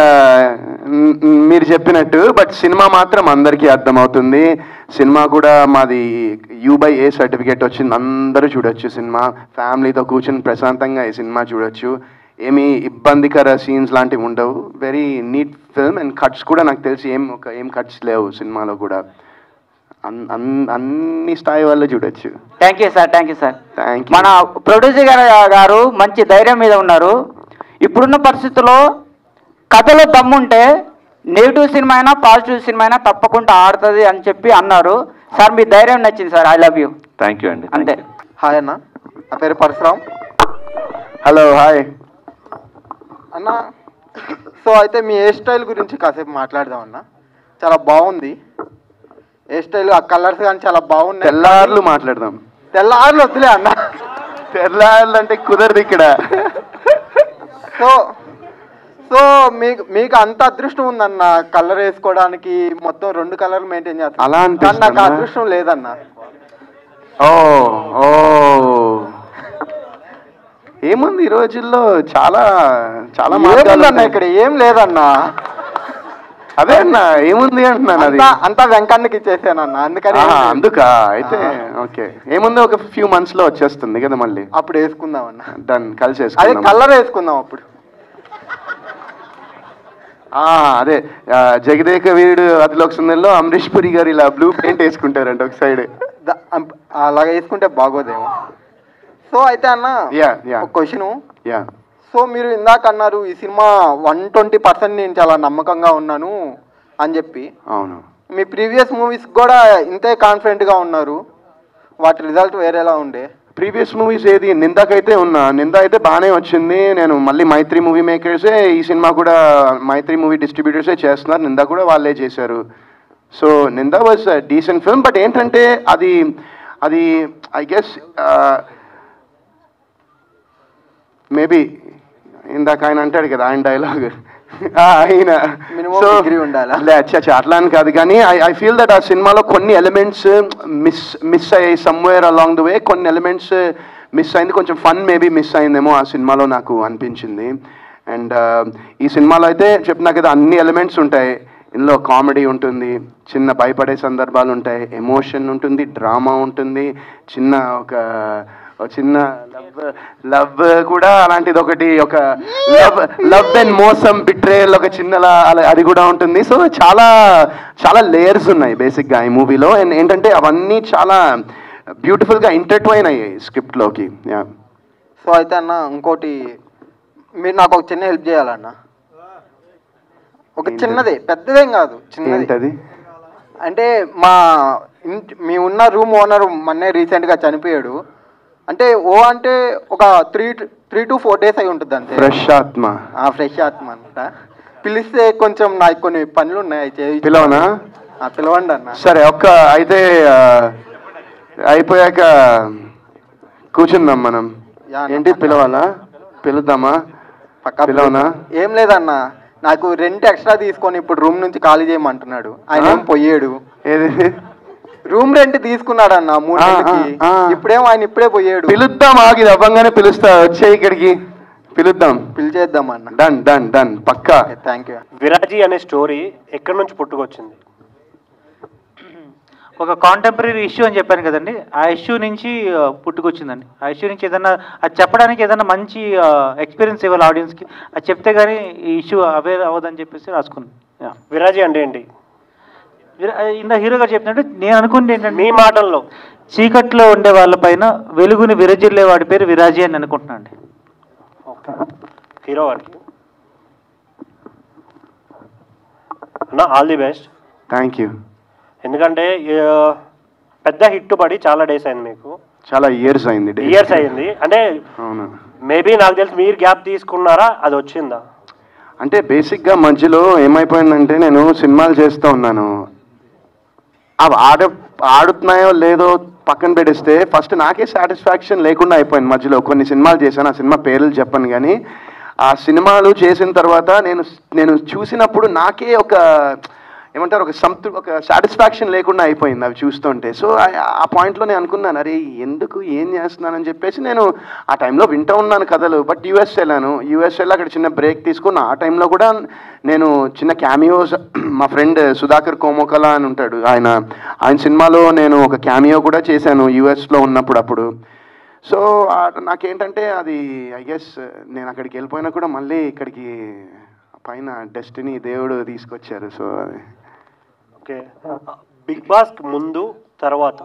మీరు చెప్పినట్టు బట్ సినిమా మాత్రం అందరికీ అర్థమవుతుంది సినిమా కూడా మాది యూ బై ఏ సర్టిఫికేట్ వచ్చింది అందరూ చూడొచ్చు సినిమా ఫ్యామిలీతో కూర్చొని ప్రశాంతంగా ఈ సినిమా చూడొచ్చు ఏమీ ఇబ్బందికర సీన్స్ లాంటివి ఉండవు very neat film and cuts కూడా నాకు తెలిసి ఏం ఒక ఏం కట్స్ లేవు సినిమాలో కూడా అన్- అన్- అన్ని స్థాయి వాళ్ళు చూడొచ్చు thank you sir thank you sir thank మన ప్రొడ్యూసర్ గారు గారు మంచి ధైర్యం మీద ఉన్నారు ఇప్పుడున్న పరిస్థితుల్లో కథలో దమ్ముంటే నెగిటివ్ సినిమా అయినా పాజిటివ్ సినిమా అయినా తప్పకుండా ఆడుతుంది అని చెప్పి అన్నారు సార్ మీ ధైర్యం నచ్చింది sir I love you thank you అండి అంతే హాయ్ అన్న నా పేరు పరశురామ్ హలో హాయ్ అన్న సో అయితే మీ హెయిర్ స్టైల్ గురించి కాసేపు మాట్లాడదాం అన్న చాలా బాగుంది హెయిర్ స్టైల్ ఆ కలర్స్ కానీ చాలా బాగున్నాయి తెల్లార్లు మాట్లాడదాం తెల్లార్లు వద్దులే అన్న తెల్లార్లు అంటే కుదరదు ఇక్కడ సో సో మీకు మీకు అంత అదృష్టం ఉందన్న కలర్ వేసుకోవడానికి మొత్తం రెండు కలర్లు మెయింటైన్ చేస్తాను అలా కానీ నాకు ఆ అనిపిస్తుందా? అదృష్టం లేదన్న ఓ ఓ ఏముంది ఈ రోజుల్లో చాలా చాలా మార్గాలు ఏముందన్న ఉన్నాయి. ఇక్కడ ఏం లేదన్నా అదే అన్న ఏముంది అంటున్నాను అది అంతా అంతా వెంకన్నకి ఇచ్చేసానన్న అందుకని ఏం ఆహా, లేదు. అందుకా అయితే ఓకే ఏముంది ఒక ఫ్యూ మంత్స్ లో వచ్చేస్తుంది కదా మళ్ళీ అప్పుడు వేసుకుందాం అన్న డన్ కలిసి అదే వేసుకుందాం. కలర్ వేసుకుందాం అప్పుడు ఆ, అదే ఆ, జగదేక వీరుడు అతిలోక సుందరిలో అమరీష్ పురి గారు ఇలా బ్లూ పెయింట్ వేసుకుంటారంట ఒక సైడ్ ద- అం- అలాగ వేసుకుంటే బాగోదేమో సో అయితే అన్న యా యా ఒక క్వశ్చన్ యా సో మీరు ఇందాక అన్నారు ఈ సినిమా వన్ ట్వంటీ పర్సెంట్ నేను చాలా నమ్మకంగా ఉన్నాను అని చెప్పి అవును మీ ప్రీవియస్ మూవీస్ కూడా ఇంతే కాన్ఫిడెంట్గా ఉన్నారు వాటి రిజల్ట్ వేరేలా ఉండే ప్రీవియస్ మూవీస్ ఏది నిందాకైతే ఉన్నా నింద అయితే బాగానే వచ్చింది నేను మళ్ళీ మైత్రి మూవీ మేకర్సే ఈ సినిమా కూడా మైత్రి మూవీ డిస్ట్రిబ్యూటర్సే చేస్తున్నారు నింద కూడా వాళ్ళే చేశారు సో నింద వాజ్ డీసెంట్ ఫిల్మ్ బట్ ఏంటంటే అది అది ఐ గెస్ మేబీ ఇందాక ఆయన అంటాడు కదా ఆయన డైలాగ్ ఆయన Minimum సో degree ఉండాలా? లే అచ్చా అచ్చా, అట్లా అని కాదు కానీ ఐ ఐ ఫీల్ దట్ ఆ సినిమాలో కొన్ని ఎలిమెంట్స్ మిస్ మిస్ అయ్యాయి సమ్వేర్ అలాంగ్ ద వే కొన్ని ఎలిమెంట్స్ మిస్ అయింది కొంచెం ఫన్ మేబీ మిస్ అయిందేమో ఆ సినిమాలో నాకు అనిపించింది అండ్ ఈ సినిమాలో అయితే చెప్పినా కదా అన్ని ఎలిమెంట్స్ ఉంటాయి ఇందులో కామెడీ ఉంటుంది చిన్న భయపడే సందర్భాలు ఉంటాయి ఎమోషన్ ఉంటుంది డ్రామా ఉంటుంది చిన్న ఒక ఒక చిన్న లవ్ లవ్ కూడా అలాంటిది ఒకటి ఒక లవ్ లవ్ అండ్ మోసం బిట్రేల్ ఒక చిన్న అలా- అది కూడా ఉంటుంది సో చాలా చాలా లేయర్స్ ఉన్నాయి బేసిక్గా ఈ మూవీలో అండ్ ఏంటంటే అవన్నీ చాలా బ్యూటిఫుల్గా ఇంటర్ట్వైన్ అయ్యాయి స్క్రిప్ట్లోకి యా సో అయితే అన్న ఇంకోటి మీరు నాకు ఒక చిన్న హెల్ప్ చేయాలన్న ఒక చిన్నదే పెద్దదేం కాదు చిన్నది ఏంటది అంటే మా ఇంటి మీ ఉన్న రూమ్ ఓనర్ మొన్నే రీసెంట్గా చనిపోయాడు అంటే ఓ అంటే ఒక three three two four days అయి ఉంటుంది అంతే ఫ్రెష్ ఆత్మ ఆ ఫ్రెష్ ఆత్మ అంట పిలిస్తే కొంచెం నాకు కొన్ని పనులు ఉన్నాయి అవి చేయించు. పిలవనా ఆ, పిలవండి అన్న సరే ఒక్క అయితే ఆ, అయిపోయాక కూర్చుందాం మనం యా అన్న, ఏంటి పిలవాలా పిలుద్దామా పక్కా పిలవనా ఏం లేదన్న నాకు రెంట్ ఎక్స్ట్రా తీసుకొని ఇప్పుడు రూమ్ నుంచి ఖాళీ చేయమంటున్నాడు ఆయన ఏం పోయాడు రూమ్ రెంట్ తీసుకున్నాడు అన్న మూడు ఆ, నెలలకి ఆ, ఆ. ఇప్పుడేమో ఆయన ఇప్పుడే పోయాడు పిలుద్దాం ఆగి ఇది అవ్వంగానే పిలుస్తా వచ్చే ఇక్కడికి పిలుద్దాం పిలిచేద్దాం అన్న డన్ డన్ డన్ పక్కా థ్యాంక్ యూ విరాజీ అనే స్టోరీ ఎక్కడి నుంచి పుట్టుకొచ్చింది ఒక కాంటెంపరీ ఇష్యూ అని చెప్పాను కదండి ఆ ఇష్యూ నుంచి ఆ, పుట్టుకొచ్చిందండి ఆ ఇష్యూ నుంచి ఏదన్నా అది చెప్పడానికి ఏదన్నా మంచి ఎక్స్పీరియన్స్ ఇవ్వాలి ఆడియన్స్కి అది చెప్తే కానీ ఈ ఇష్యూ అవేర్ అవ్వదని చెప్పేసి రాసుకున్నాను Yeah. విరాజీ అంటే ఏంటి వీర- ఇందా హీరో గారు చెప్పినట్టు నేను అనుకుంటే ఏంటంటే మీ మాటల్లో చీకట్లో ఉండే వాళ్ళపైన వెలుగుని విరజిల్లే వాడి పేరు విరాజీ అని అనుకుంటున్నాను అండి హీరో గారికి అన్న all the best thank you ఎందుకంటే ఆ, పెద్ద హిట్ పడి చాలా డేస్ అయింది మీకు చాలా ఇయర్స్ అయింది ఇయర్స్ అయింది అంటే అవును మేబీ నాకు తెలిసి మీరు గ్యాప్ తీసుకున్నారా అది వచ్చిందా అంటే బేసిక్గా మధ్యలో ఏమైపోయిందంటే నేను సినిమాలు చేస్తూ ఉన్నాను అవి ఆడ ఆడుతున్నాయో లేదో పక్కన పెట్టేస్తే ఫస్ట్ నాకే సాటిస్ఫాక్షన్ లేకుండా అయిపోయింది మధ్యలో కొన్ని సినిమాలు చేశాను ఆ సినిమా పేర్లు చెప్పను కానీ ఆ సినిమాలు చేసిన తర్వాత నేను నేను చూసినప్పుడు నాకే ఒక ఏమంటారు ఒక సంతృ ఒక సాటిస్ఫాక్షన్ లేకుండా అయిపోయింది అవి చూస్తుంటే సో ఆ పాయింట్లో నేను అనుకున్నాను అరే ఎందుకు ఏం చేస్తున్నానని చెప్పేసి నేను ఆ టైంలో వింటూ ఉన్నాను కథలు బట్ యూఎస్ వెళ్ళాను యూఎస్ వెళ్ళి అక్కడ చిన్న బ్రేక్ తీసుకుని ఆ టైంలో కూడా నేను చిన్న క్యామియోస్ మా ఫ్రెండ్ సుధాకర్ కోమోకల అని ఉంటాడు ఆయన ఆయన సినిమాలో నేను ఒక క్యామియో కూడా చేశాను యూఎస్లో ఉన్నప్పుడు అప్పుడు సో నాకేంటంటే అది ఐ గెస్ నేను అక్కడికి వెళ్ళిపోయినా కూడా మళ్ళీ ఇక్కడికి పైన డెస్టినీ దేవుడు తీసుకొచ్చారు సో అది ఓకే బిగ్ బాస్ ముందు తర్వాత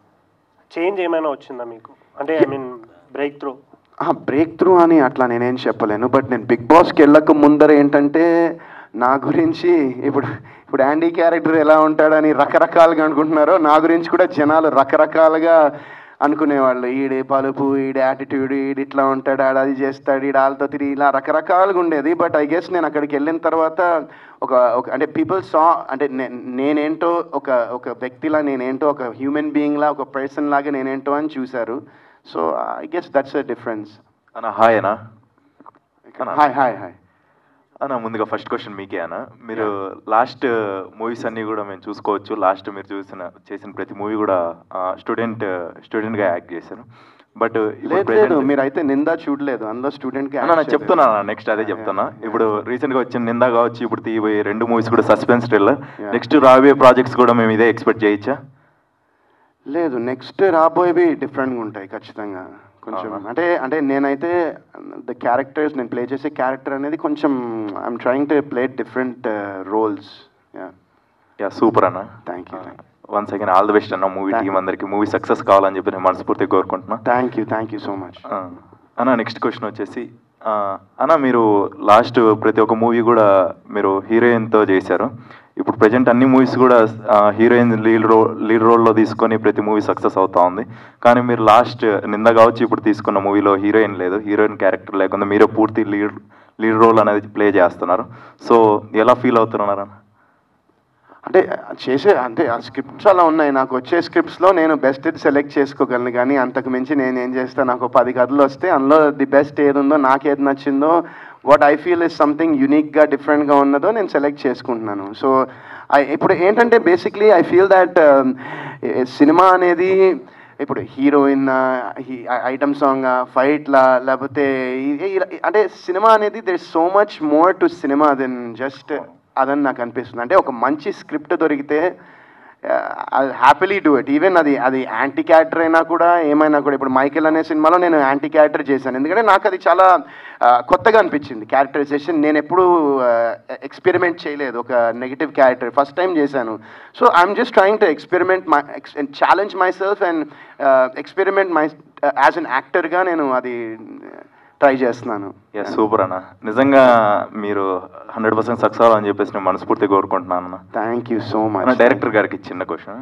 చేంజ్ ఏమైనా వచ్చిందా మీకు అంటే I mean break through break through అని అట్లా నేనేం చెప్పలేను బట్ నేను బిగ్ బాస్కి వెళ్ళక ముందర ఏంటంటే నా గురించి ఇప్పుడు ఇప్పుడు యాండీ క్యారెక్టర్ ఎలా ఉంటాడని రకరకాలుగా అనుకుంటున్నారో నా గురించి కూడా జనాలు రకరకాలుగా అనుకునేవాళ్ళు ఈడే పలుపు ఈడే యాటిట్యూడ్ ఈడు ఇట్లా ఉంటాడు ఆడు అది చేస్తాడు ఈడు వాళ్ళతో తిరిగి ఇలా రకరకాలుగా ఉండేది బట్ ఐ గెస్ నేను అక్కడికి వెళ్ళిన తర్వాత ఒక ఒక అంటే పీపుల్ సా అంటే నే- నేనేంటో ఒక ఒక వ్యక్తిలా నేనేంటో ఒక హ్యూమన్ బీయింగ్లా ఒక పర్సన్ లాగా నేనేంటో అని చూశారు so I guess that's a difference అన్న హాయ్ అన్న హాయ్ హాయ్ హాయ్ అన్న ముందుగా ఫస్ట్ క్వశ్చన్ మీకే అన్న మీరు లాస్ట్ మూవీస్ అన్ని కూడా మేము చూసుకోవచ్చు లాస్ట్ మీరు చూసిన చేసిన ప్రతి మూవీ కూడా స్టూడెంట్ స్టూడెంట్గా యాక్ట్ చేశారు బట్ లేదు లేదు మీరైతే నిందా చూడలేదు అందులో స్టూడెంట్కి అన్న నేను చెప్తున్నా నెక్స్ట్ అదే చెప్తున్నా ఇప్పుడు రీసెంట్ గా వచ్చిన నిందా కావచ్చు ఇప్పుడు తీయబోయే రెండు మూవీస్ కూడా సస్పెన్స్ థ్రిల్లర్ Yeah. నెక్స్ట్ రాబోయే ప్రాజెక్ట్స్ కూడా మేము ఇదే ఎక్స్పెక్ట్ చేయొచ్చా లేదు నెక్స్ట్ రాబోయేవి డిఫరెంట్గా ఉంటాయి ఖచ్చితంగా కొంచెం అంటే అంటే నేనైతే ద క్యారెక్టర్స్ నేను ప్లే చేసే క్యారెక్టర్ అనేది కొంచెం I'm trying to play different roles yeah super అన్న thank you once again all the best అన్న మూవీ టీం అందరికి మూవీ సక్సెస్ కావాలని చెప్పి నేను మనస్ఫూర్తిగా కోరుకుంటున్నా thank you thank you so much ఆ, అన్న నెక్స్ట్ క్వశ్చన్ వచ్చేసి ఆ, అన్న మీరు లాస్ట్ ప్రతి ఒక్క మూవీ కూడా మీరు హీరోయిన్తో చేశారు ఇప్పుడు ప్రజెంట్ అన్ని మూవీస్ కూడా హీరోయిన్ లీడ్ రోల్ లీడ్ రోల్లో తీసుకొని ప్రతి మూవీ సక్సెస్ అవుతా ఉంది కానీ మీరు లాస్ట్ నింద కావచ్చు ఇప్పుడు తీసుకున్న మూవీలో హీరోయిన్ లేదు హీరోయిన్ క్యారెక్టర్ లేకుండా మీరే పూర్తి లీడ్ లీడ్ రోల్ అనేది ప్లే చేస్తున్నారు సో ఎలా ఫీల్ అవుతున్నారు అన్న అంటే చేసే అంటే ఆ స్క్రిప్ట్స్ అలా ఉన్నాయి నాకు వచ్చే స్క్రిప్ట్స్లో నేను బెస్ట్ సెలెక్ట్ చేసుకోగలను కానీ అంతకు మించి నేను ఏం చేస్తాను నాకు పది కథలు వస్తే అందులో ది బెస్ట్ ఏది ఉందో నాకు ఏది నచ్చిందో what I feel is something యూనిక్గా డిఫరెంట్గా ఉన్నదో నేను సెలెక్ట్ చేసుకుంటున్నాను సో ఇప్పుడు ఏంటంటే బేసిక్లీ ఐ ఫీల్ దట్ సినిమా అనేది ఇప్పుడు హీరోయిన్ ఐటమ్ సాంగ్ ఫైట్లా లేకపోతే ఈ- ఈ- అంటే సినిమా అనేది there so much more to cinema than just అదని నాకు అనిపిస్తుంది అంటే ఒక మంచి స్క్రిప్ట్ దొరికితే I happily do it even అది అది యాంటీ క్యారెక్టర్ అయినా కూడా ఏమైనా కూడా ఇప్పుడు మైకెల్ అనే సినిమాలో నేను యాంటీ క్యారెక్టర్ చేశాను ఎందుకంటే నాకు అది చాలా ఆ, కొత్తగా అనిపించింది క్యారెక్టరైజేషన్ నేను ఎప్పుడు ఎక్స్పెరిమెంట్ చేయలేదు ఒక నెగిటివ్ క్యారెక్టర్ ఫస్ట్ టైం చేశాను so I'm just trying to experiment my challenge myself and experiment my as an యాక్టర్గా నేను అది ట్రై చేస్తున్నాను యా సూపర్ అన్న నిజంగా మీరు హండ్రెడ్ పర్సెంట్ సక్సెస్ అవ్వాలని చెప్పేసి నేను మనస్ఫూర్తిగా కోరుకుంటున్నాను అన్న థ్యాంక్ యూ సో మన మచ్ డైరెక్టర్ గారికి చిన్న క్వశ్చన్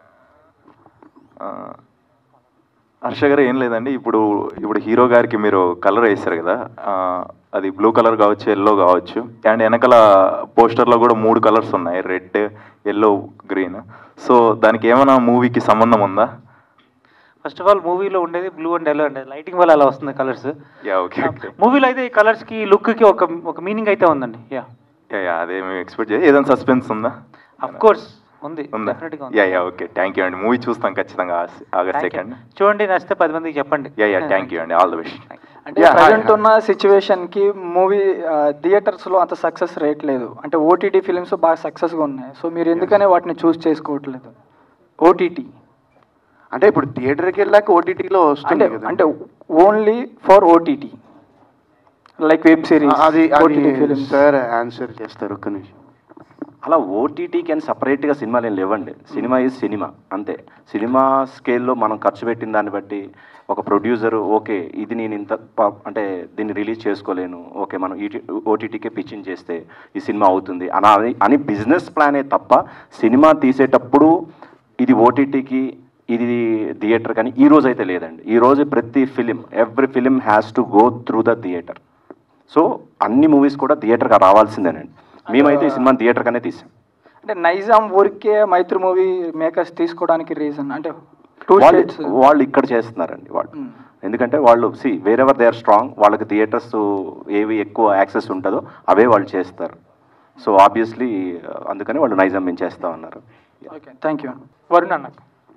హర్ష గారు ఏం లేదండి ఇప్పుడు ఇప్పుడు హీరో గారికి మీరు కలర్ వేస్తారు కదా ఆ, అది బ్లూ కలర్ కావచ్చు ఎల్లో కావచ్చు అండ్ వెనకాల పోస్టర్లో కూడా మూడు కలర్స్ ఉన్నాయి రెడ్ ఎల్లో గ్రీన్ సో దానికి ఏమైనా మూవీకి సంబంధం ఉందా ఫస్ట్ ఆఫ్ ఆల్ మూవీలో ఉండేది బ్లూ అండ్ ఎల్లో అండి లైటింగ్ వల్ల అలా వస్తుంది కలర్స్ యా ఓకే ఓకే మూవీలో అయితే ఈ కలర్స్కి లుక్కి ఒక ఒక మీనింగ్ అయితే ఉందండి యా యా యా అదే మేము ఎక్స్పెక్ట్ చేయాలి ఏదైనా సస్పెన్స్ ఉందా అఫ్ కోర్స్ ఉంది ఉందా డెఫినెట్గా ఉంది yeah yeah okay thank you అండి మూవీ చూస్తాం ఖచ్చితంగా ఆగస్ట్ Thank you. సెకండ్ చూడండి నచ్చితే పది మందికి చెప్పండి యా యా థ్యాంక్ యూ అండి ఆల్ ద బెస్ట్ అంటే ప్రజెంట్ ఉన్న సిచ్యువేషన్కి మూవీ థియేటర్స్లో అంత సక్సెస్ రేట్ లేదు అంటే ఓటీటీ ఫిలిమ్స్ బాగా సక్సెస్గా ఉన్నాయి సో మీరు ఎందుకనే వాటిని చూస్ చేసుకోవట్లేదు ఓటీటీ అంటే ఇప్పుడు థియేటర్కి వెళ్ళాక ఓటీటీలో అంటే వస్తుంది కదా అంటే only for OTT like web series అది ఓటీటీ అది ఫిలిమ్స్ సార్ ఆన్సర్ చేస్తారు ఒక్క నిమిషం అలా ఓటీటీకి అని సపరేట్గా సినిమాలు ఏం లేవండి సినిమా ఈజ్ సినిమా అంతే సినిమా స్కేల్లో మనం ఖర్చు పెట్టిన దాన్ని బట్టి ఒక ప్రొడ్యూసర్ ఓకే ఇది నేను ఇంత ప- అంటే దీన్ని రిలీజ్ చేసుకోలేను ఓకే మనం ఈటీ ఓటీటీకే పిచ్చింగ్ చేస్తే ఈ సినిమా అవుతుంది అలా అని అని బిజినెస్ ప్లానే తప్ప సినిమా తీసేటప్పుడు ఇది ఓటీటీకి ఇది థియేటర్ కానీ ఈ రోజు అయితే లేదండి ఈ రోజు ప్రతి film every film has to go through the theatre so అన్ని మూవీస్ కూడా థియేటర్గా రావాల్సిందేనండి మేమైతే ఈ సినిమాని థియేటర్గానే తీసాం అంటే నైజాం ఊరికే మైత్రి మూవీ మేకర్స్ తీసుకోవడానికి రీజన్ అంటే టూ వాళ్ళు స్టేట్స్ వాళ్ళు ఇక్కడ చేస్తున్నారండి వాళ్ళు ఎందుకంటే వాళ్ళు see wherever they are strong వాళ్ళకి థియేటర్స్ ఏవి ఎక్కువ యాక్సెస్ ఉంటుందో అవే వాళ్ళు చేస్తారు సో ఆబ్వియస్లీ అందుకని వాళ్ళు నైజాం మేము చేస్తా ఉన్నారు ఓకే థ్యాంక్ యూ వరుణ్ అన్న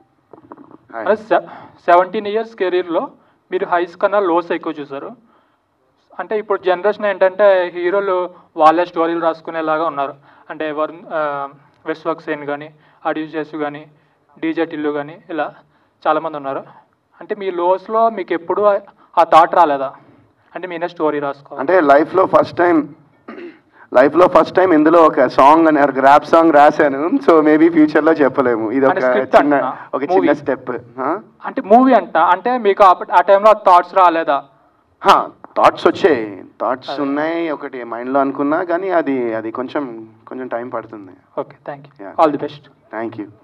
సెవెంటీన్ ఇయర్స్ కెరీర్లో మీరు హైస్ కన్నా లోస్ ఎక్కువ చూసారు అంటే ఇప్పుడు జనరేషన్ ఏంటంటే హీరోలు వాళ్ళే స్టోరీలు రాసుకునేలాగా ఉన్నారు అంటే వరుణ్ విశ్వక్ సేన్ కానీ అడ్యూజెస్ కానీ డీజే టిల్లు కానీ ఇలా చాలామంది ఉన్నారు అంటే మీ లోస్లో మీకు ఎప్పుడు ఆ థాట్ రాలేదా అంటే మీనే స్టోరీ రాసుకోవాలి అంటే లైఫ్లో ఫస్ట్ టైం లైఫ్లో ఫస్ట్ టైం ఇందులో ఒక సాంగ్ అని ఒక ర్యాప్ సాంగ్ రాశాను సో మేబీ ఫ్యూచర్లో చెప్పలేము ఇది ఒక అంటే script చిన్న అంటున్నా, ఒక చిన్న movie. స్టెప్ అంటే మూవీ అంట అంటే మీకు ఆ- ఆ టైంలో థాట్స్ రాలేదా థాట్స్ వచ్చాయి థాట్స్ ఉన్నాయి ఒకటి మైండ్లో అనుకున్నా కానీ అది అది కొంచెం కొంచెం టైం పడుతుంది okay thank you all the best thank you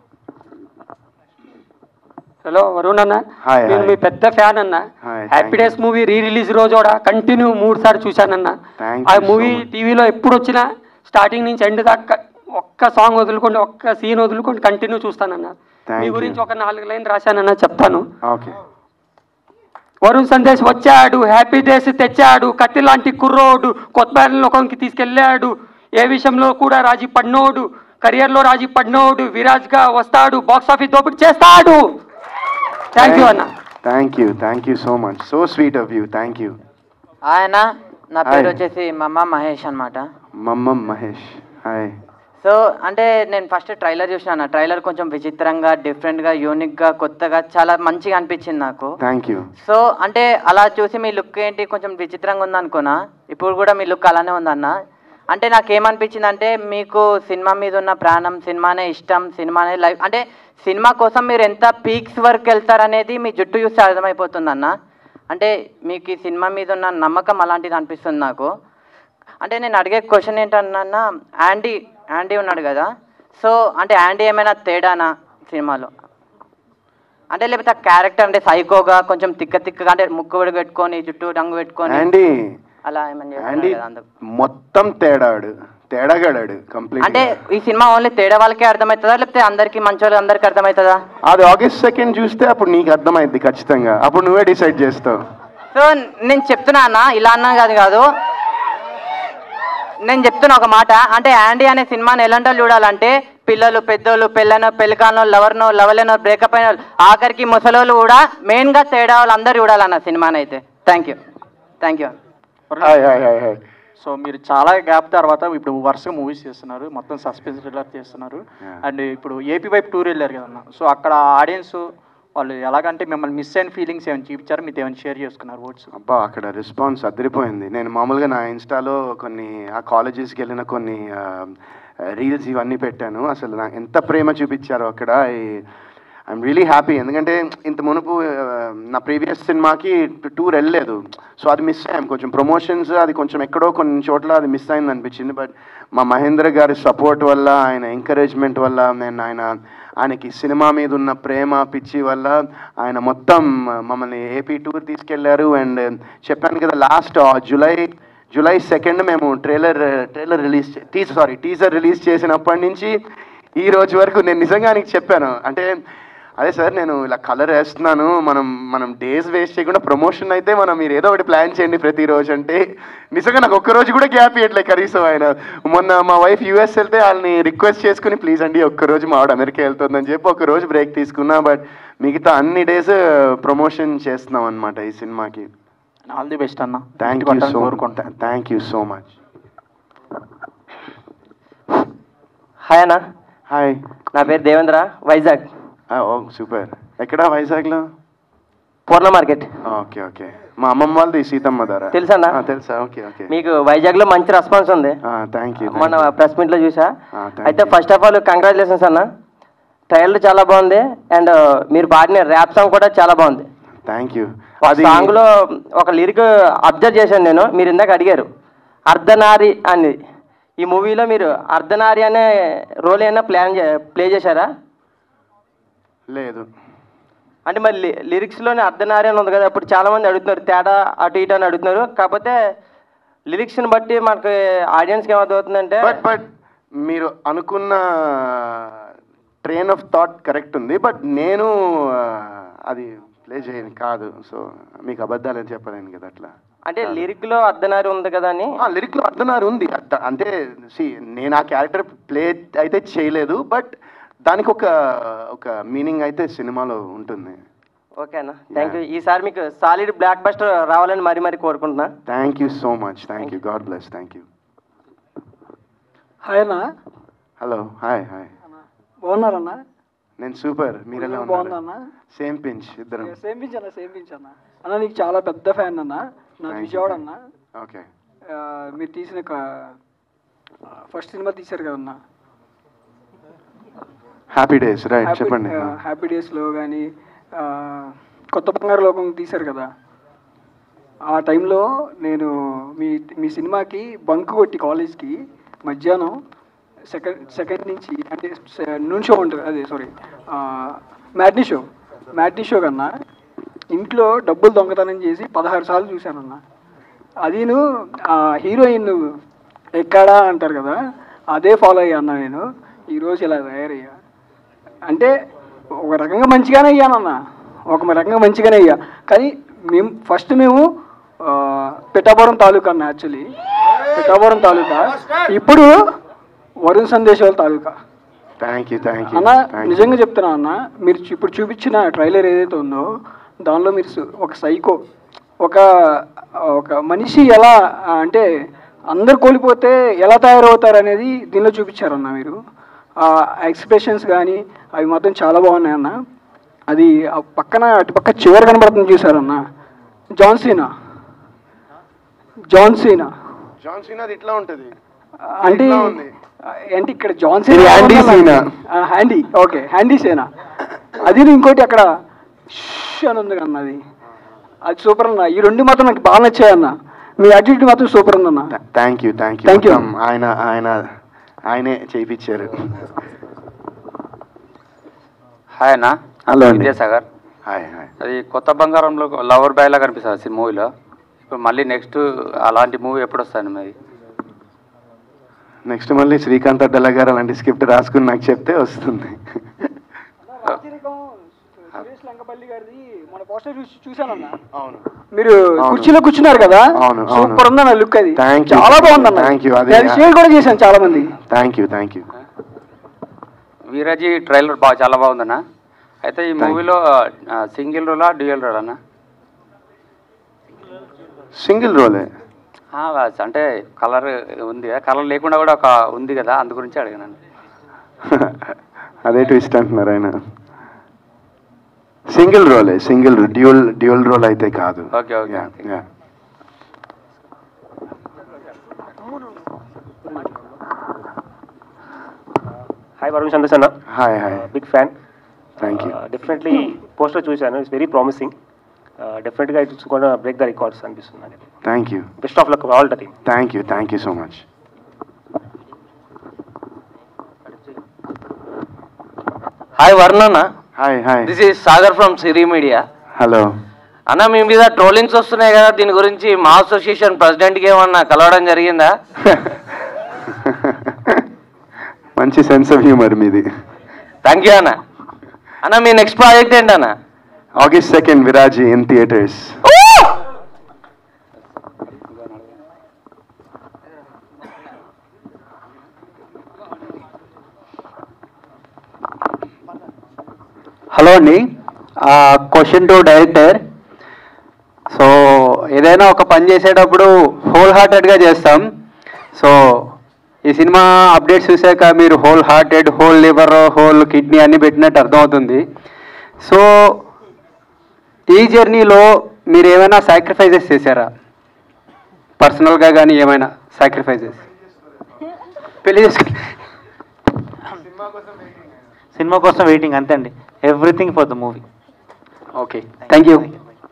hello Varun అన్న హాయ్ నేను మీ పెద్ద ఫ్యాన్ అన్న hi happy days movie re release రోజు కూడా కంటిన్యూ మూడు సార్లు చూశానన్న థ్యాంక్ ఆ యూ మూవీ టీవీలో ఎప్పుడు వచ్చినా స్టార్టింగ్ నుంచి ఎండ్ దాకా ఒక్క సాంగ్ వదులుకోండి ఒక్క సీన్ వదులుకోండి కంటిన్యూ చూస్తానన్న Thank మీ you. గురించి ఒక నాలుగు లైన్ రాశానన్న చెప్తాను ఓకే వరుణ్ సందేశ్ వచ్చాడు హ్యాపీ డేస్ తెచ్చాడు కత్తి లాంటి కుర్రోడు కొత్త లోకంకి తీసుకెళ్ళాడు ఏ విషయంలో కూడా రాజీ పడినోడు కెరియర్లో రాజీ పడినోడు విరాజ్గా వస్తాడు బాక్స్ ఆఫీస్ దోపిడీ చేస్తాడు థ్యాంక్ యూ అన్న thank you thank you so much so sweet of you thank you ఆయన నా పేరు Hi. వచ్చేసి మమ్మ మహేష్ అన్నమాట మమ్మం మహేష్ హాయ్ సో అంటే నేను ఫస్ట్ ట్రైలర్ చూసినా ట్రైలర్ కొంచెం విచిత్రంగా డిఫరెంట్గా యూనిక్గా కొత్తగా చాలా మంచిగా అనిపించింది నాకు థ్యాంక్ యూ సో అంటే అలా చూసి మీ లుక్ ఏంటి కొంచెం విచిత్రంగా ఉంది అనుకున్నా ఇప్పుడు కూడా మీ లుక్ అలానే ఉందన్న అంటే నాకు ఏమనిపించింది అంటే మీకు సినిమా మీద ఉన్న ప్రాణం సినిమానే ఇష్టం సినిమానే లైఫ్ అంటే సినిమా కోసం మీరు ఎంత పీక్స్ వరకు వెళ్తారనేది మీ జుట్టు చూస్తే అర్థమైపోతుంది అన్న అంటే మీకు ఈ సినిమా మీద ఉన్న నమ్మకం అలాంటిది అనిపిస్తుంది నాకు అంటే నేను అడిగే క్వశ్చన్ ఏంటన్నా యాండీ యాండీ ఉన్నాడు కదా సో అంటే యాండీ ఏమైనా తేడానా సినిమాలో అంటే లేకపోతే ఆ క్యారెక్టర్ అంటే సైకోగా కొంచెం తిక్క తిక్కగా అంటే ముక్కు విడి పెట్టుకొని జుట్టు రంగు పెట్టుకొని యాండీ అలా ఏమని యాండీ చేస్తాడు కదా అందుకు. మొత్తం తేడాడు తేడాగాడాడు కంప్లీట్ అంటే ఈ సినిమా ఓన్లీ తేడా వాళ్ళకే అర్థమవుతుందా లేకపోతే అందరికి మంచి వాళ్ళకి అందరికి అర్థమవుతుందా అది ఆగస్ట్ సెకండ్ చూస్తే అప్పుడు నీకు అర్థమైంది ఖచ్చితంగా అప్పుడు నువ్వే డిసైడ్ చేస్తావు సో నేను చెప్తున్నా అన్న ఇలా అన్నా కాదు కాదు నేను చెప్తున్నా ఒక మాట అంటే యాండీ అనే సినిమాని ఎలాంటి వాళ్ళు చూడాలంటే పిల్లలు పెద్దోళ్ళు పెళ్ళనో పెళ్ళికానో లవర్నో లవలేనో బ్రేకప్ అయిన వాళ్ళు, ఆఖరికి ముసలోళ్ళు కూడా మెయిన్గా తేడా వాళ్ళు అందరు చూడాలన్న సినిమాని అయితే thank you thank you hi hi hi hi so మీరు చాలా గ్యాప్ తర్వాత ఇప్పుడు వరుసగా మూవీస్ చేస్తున్నారు మొత్తం సస్పెన్స్ థ్రిల్లర్ చేస్తున్నారు అండ్ ఇప్పుడు ఏపీ వైపు టూర్ వెళ్ళారు కదన్న సో అక్కడ ఆడియన్స్ వాళ్ళు ఎలాగంటే మిమ్మల్ని మిస్ అయిన ఫీలింగ్స్ ఏమైనా చూపించారు మీతో ఏమైనా షేర్ చేసుకున్నారు వర్డ్స్ అబ్బా అక్కడ రెస్పాన్స్ అదిరిపోయింది నేను మామూలుగా నా ఇన్స్టాలో కొన్ని ఆ కాలేజెస్కి వెళ్ళిన కొన్ని రీల్స్ ఇవన్నీ పెట్టాను అసలు నాకు ఎంత ప్రేమ చూపించారో అక్కడ ఐఎమ్ రియలీ హ్యాపీ ఎందుకంటే ఇంత మునుపు ఆ, నా ప్రీవియస్ సినిమాకి టూర్ వెళ్ళలేదు సో అది మిస్ అయ్యాం కొంచెం ప్రమోషన్స్ అది కొంచెం ఎక్కడో కొన్ని చోట్ల అది మిస్ అయింది అనిపించింది బట్ మా మహేంద్ర గారి సపోర్ట్ వల్ల ఆయన ఎంకరేజ్మెంట్ వల్ల నేను ఆయన ఆయనకి సినిమా మీద ఉన్న ప్రేమ పిచ్చి వల్ల ఆయన మొత్తం మమ్మల్ని ఏపీ టూర్ తీసుకెళ్లారు అండ్ చెప్పాను కదా లాస్ట్ జూలై జూలై సెకండ్ మేము trailer trailer release teaser sorry teaser release చేసినప్పటి నుంచి ఈ రోజు వరకు నేను నిజంగా నీకు చెప్పాను అంటే అదే సార్ నేను ఇలా కలర్ వేస్తున్నాను మనం మనం డేస్ వేస్ట్ చేయకుండా ప్రమోషన్ అయితే మనం మీరు ఏదో ఒకటి ప్లాన్ చేయండి ప్రతిరోజు అంటే నిజంగా నాకు ఒక్క రోజు కూడా గ్యాప్ ఇవ్వట్లేదు కనీసం ఆయన మొన్న మా వైఫ్ యూఎస్ వెళ్తే వాళ్ళని రిక్వెస్ట్ చేసుకుని ప్లీజ్ అండి ఒక్క రోజు మా ఆవిడ అమెరికా వెళ్తుందని చెప్పి ఒక రోజు బ్రేక్ తీసుకున్నా బట్ మిగతా అన్ని డేస్ ప్రమోషన్ చేస్తున్నాం అనమాట ఈ సినిమాకి ఆల్ ది బెస్ట్ అన్న thank you so thank you so much hi అన్న హాయ్ నా పేరు దేవేంద్ర వైజాగ్ ఓ సూపర్ ఎక్కడ వైజాగ్లో పూర్ణ మార్కెట్ ఓకే ఓకే మా అమ్మమ్మ వాళ్ళది సీతమ్మ ధార తెలుసా అన్న? ఆ, తెలుసా ఓకే ఓకే మీకు వైజాగ్లో మంచి రెస్పాన్స్ ఉంది థ్యాంక్ యూ మన ప్రెస్ మీట్లో చూసా అయితే ఫస్ట్ ఆఫ్ ఆల్ కంగ్రాచులేషన్స్ అన్న ట్రైలర్ చాలా బాగుంది అండ్ మీరు పాడిన ర్యాప్ సాంగ్ కూడా చాలా బాగుంది థ్యాంక్ యూ ఒక సాంగ్ లో ఒక లిరిక్ అబ్జర్వ్ చేశాను నేను మీరు ఇందాక అడిగారు అర్ధనారి అని ఈ మూవీలో మీరు అర్ధనారి అనే రోల్ ఏమైనా ప్లాన్ ప్లే చేశారా లేదు అంటే మరి లి- లిరిక్స్లోనే అర్ధనారి అని ఉంది కదా ఇప్పుడు చాలా మంది అడుగుతున్నారు తేడా అటు ఇటు అని అడుగుతున్నారు కాకపోతే లిరిక్స్ని బట్టి మనకి ఆడియన్స్కి ఏమవుతుందంటే బట్ బట్ మీరు అనుకున్న ట్రైన్ ఆఫ్ థాట్ కరెక్ట్ ఉంది బట్ నేను ఆ, అది ప్లే చేయను కాదు సో మీకు అబద్ధాలని చెప్పలేను కదా అట్లా అంటే లిరిక్లో అర్ధనారి ఉంది కదా అని లిరిక్ లో అర్థనారు ఉంది అర్థ- అంటే సి నేను ఆ క్యారెక్టర్ ప్లే అయితే చేయలేదు బట్ దానికి ఒక ఒక మీనింగ్ అయితే సినిమాలో ఉంటుంది ఓకే అన్న థ్యాంక్ యూ ఈసారి మీకు సాలిడ్ బ్లాక్ బస్టర్ రావాలని మరీ మరీ కోరుకుంటున్నా thank you so much thank you God bless thank you hi అన్న హలో హాయ్ హాయ్ బాగున్నారన్నా నేను సూపర్ మీరు ఎలా బాగున్నా ఉన్నారు అన్న సేమ్ పించ్ ఇద్దరం సేమ్ పించ్ అన్న సేమ్ పించ్ అన్న అన్న నీకు చాలా పెద్ద ఫ్యాన్ అన్న నా Thank you. విజయవాడ అన్న ఓకే ఆ, మీరు తీసిన ఫస్ట్ సినిమా తీశారు కదన్నా హ్యాపీ డేస్ రైట్ చెప్పండి హ్యాపీ డేస్లో కానీ కొత్త బంగారు లోకం తీశారు కదా ఆ టైంలో నేను మీ మీ సినిమాకి బంక్ కొట్టి కాలేజ్కి మధ్యాహ్నం సెకండ్ సెకండ్ నుంచి అంటే నూన్ షో ఉంటుంది అదే sorry matinee show matinee show కన్నా ఇంట్లో డబ్బులు దొంగతనం చేసి పదహారు సార్లు చూశానన్న అదిను ఆ హీరోయిన్ ఎక్కడా అంటారు కదా అదే ఫాలో అయ్యా అన్న నేను ఈరోజు ఇలా తయారయ్యా అంటే ఒక రకంగా మంచిగానే అయ్యానన్న ఒక రకంగా మంచిగానే అయ్యా కానీ మేము ఫస్ట్ మేము ఆ, పిఠాపురం తాలూకా అన్న యాక్చువల్లీ పిఠాపురం తాలూకా ఇప్పుడు వరుణ్ సందేశాల తాలూకా థ్యాంక్ యూ థ్యాంక్ యూ అన్న నిజంగా చెప్తున్నా అన్న మీరు చూ- ఇప్పుడు చూపించిన ట్రైలర్ ఏదైతే ఉందో దానిలో మీరు సు- ఒక సైకో ఒక ఒక మనిషి ఎలా ఆ, అంటే అందరు కోల్పోతే ఎలా తయారవుతారు అనేది దీనిలో చూపించారన్న మీరు ఆ ఎక్స్ప్రెషన్స్ కానీ అవి మాత్రం చాలా బాగున్నాయి అన్న అది ఆ పక్కన అటు పక్క చివరి కనబడుతుంది చూసారన్న జాన్సీనా జాన్సీనా జాన్ సీనాది ఇట్లా ఉంటుంది అంటే ఇట్లా ఉంది. అంటే ఇక్కడ జాన్సన్ ఇది handy Cena. Handy okay handy Cena అది ఇంకోటి అక్కడ ష్ అని ఉంది అన్న అది అది సూపర్ అన్న ఈ రెండు మాత్రం నాకు బాగా నచ్చాయి అన్న మీ యాటిట్యూడ్ మాత్రం సూపర్ ఉందన్న thank you thank you Thank you. ఆయన ఆయన ఆయనే చేయించారు హాయ్ అన్న హలో అండి. విద్యాసాగర్ హాయ్ హాయ్ అది కొత్త బంగారంలో లవర్ బాయ్ లా కనిపిస్తుంది మూవీలో ఇప్పుడు మళ్ళీ నెక్స్ట్ అలాంటి మూవీ ఎప్పుడు వస్తుంది మరి నెక్స్ట్ మళ్ళీ శ్రీకాంత్ అడ్డల గారు అలాంటి స్క్రిప్ట్ రాసుకుని నాకు చెప్తే వస్తుంది సురేష్ లంకపల్లి గారిది మన పోస్టర్ చూసి చూశానన్న అవును మీరు అవును. కుర్చీలో కూర్చున్నారు కదా అవును, అవును. సూపర్ ఉందన్న లుక్ అది Thank you. చాలా బాగుందన్న Thank you. అది- నేను షేర్ కూడా చేశాను చాలా మంది thank you thank you Viraaji trailer బాగా చాలా బాగుందన్న అయితే ఈ Thank you. మూవీలో సింగిల్ రోలా డ్యూయల్ రోల్ అన్న సింగిల్ రోలే ఆ, వాస్- అంటే కలర్ ఉంది కదా కలర్ లేకుండా కూడా ఒక ఉంది కదా అందు గురించి అడిగాను అదే ట్విస్ట్ అంటున్నారు ఆయన సింగిల్ రోలే సింగిల్ డ్యూల్ డ్యూల్ రోల్ అయితే కాదు okay okay Yeah. Hi Varun చంద్రస్ అన్న hi hi big fan thank you definitely poster చూశాను ఇట్స్ వెరీ ప్రామిసింగ్ డెఫినెట్గా ఇట్స్ కూడా బ్రేక్ ద రికార్డ్స్ అనిపిస్తుంది నాకు thank you best of luck all the team thank you thank you so much hi Varun అన్న hi hi this is Sagar from Siri media hello అన్న మీ మీద trollings వస్తున్నాయి కదా దీని గురించి మా అసోసియేషన్ ప్రెసిడెంట్కి ఏమన్నా కలవడం జరిగిందా మంచి సెన్స్ ఆఫ్ హ్యూమర్ మీది థ్యాంక్ యూ అన్న అన్న మీ నెక్స్ట్ ప్రాజెక్ట్ ఏంటన్నా August second Viraaji in theatres hello అండి క్వశ్చన్ టు డైరెక్టర్ సో ఏదైనా ఒక పని చేసేటప్పుడు హోల్ హార్టెడ్గా చేస్తాం సో ఈ సినిమా అప్డేట్స్ చూసాక మీరు whole hearted whole liver whole kidney అన్ని పెట్టినట్టు అర్థమవుతుంది సో ఈ జర్నీలో మీరు ఏమైనా సాక్రిఫైజెస్ చేశారా పర్సనల్గా కానీ ఏమైనా సాక్రిఫైజెస్ పెళ్లి చేసుకు సినిమా కోసం వెయిటింగ్ అంతే అండి everything for the movie okay thank you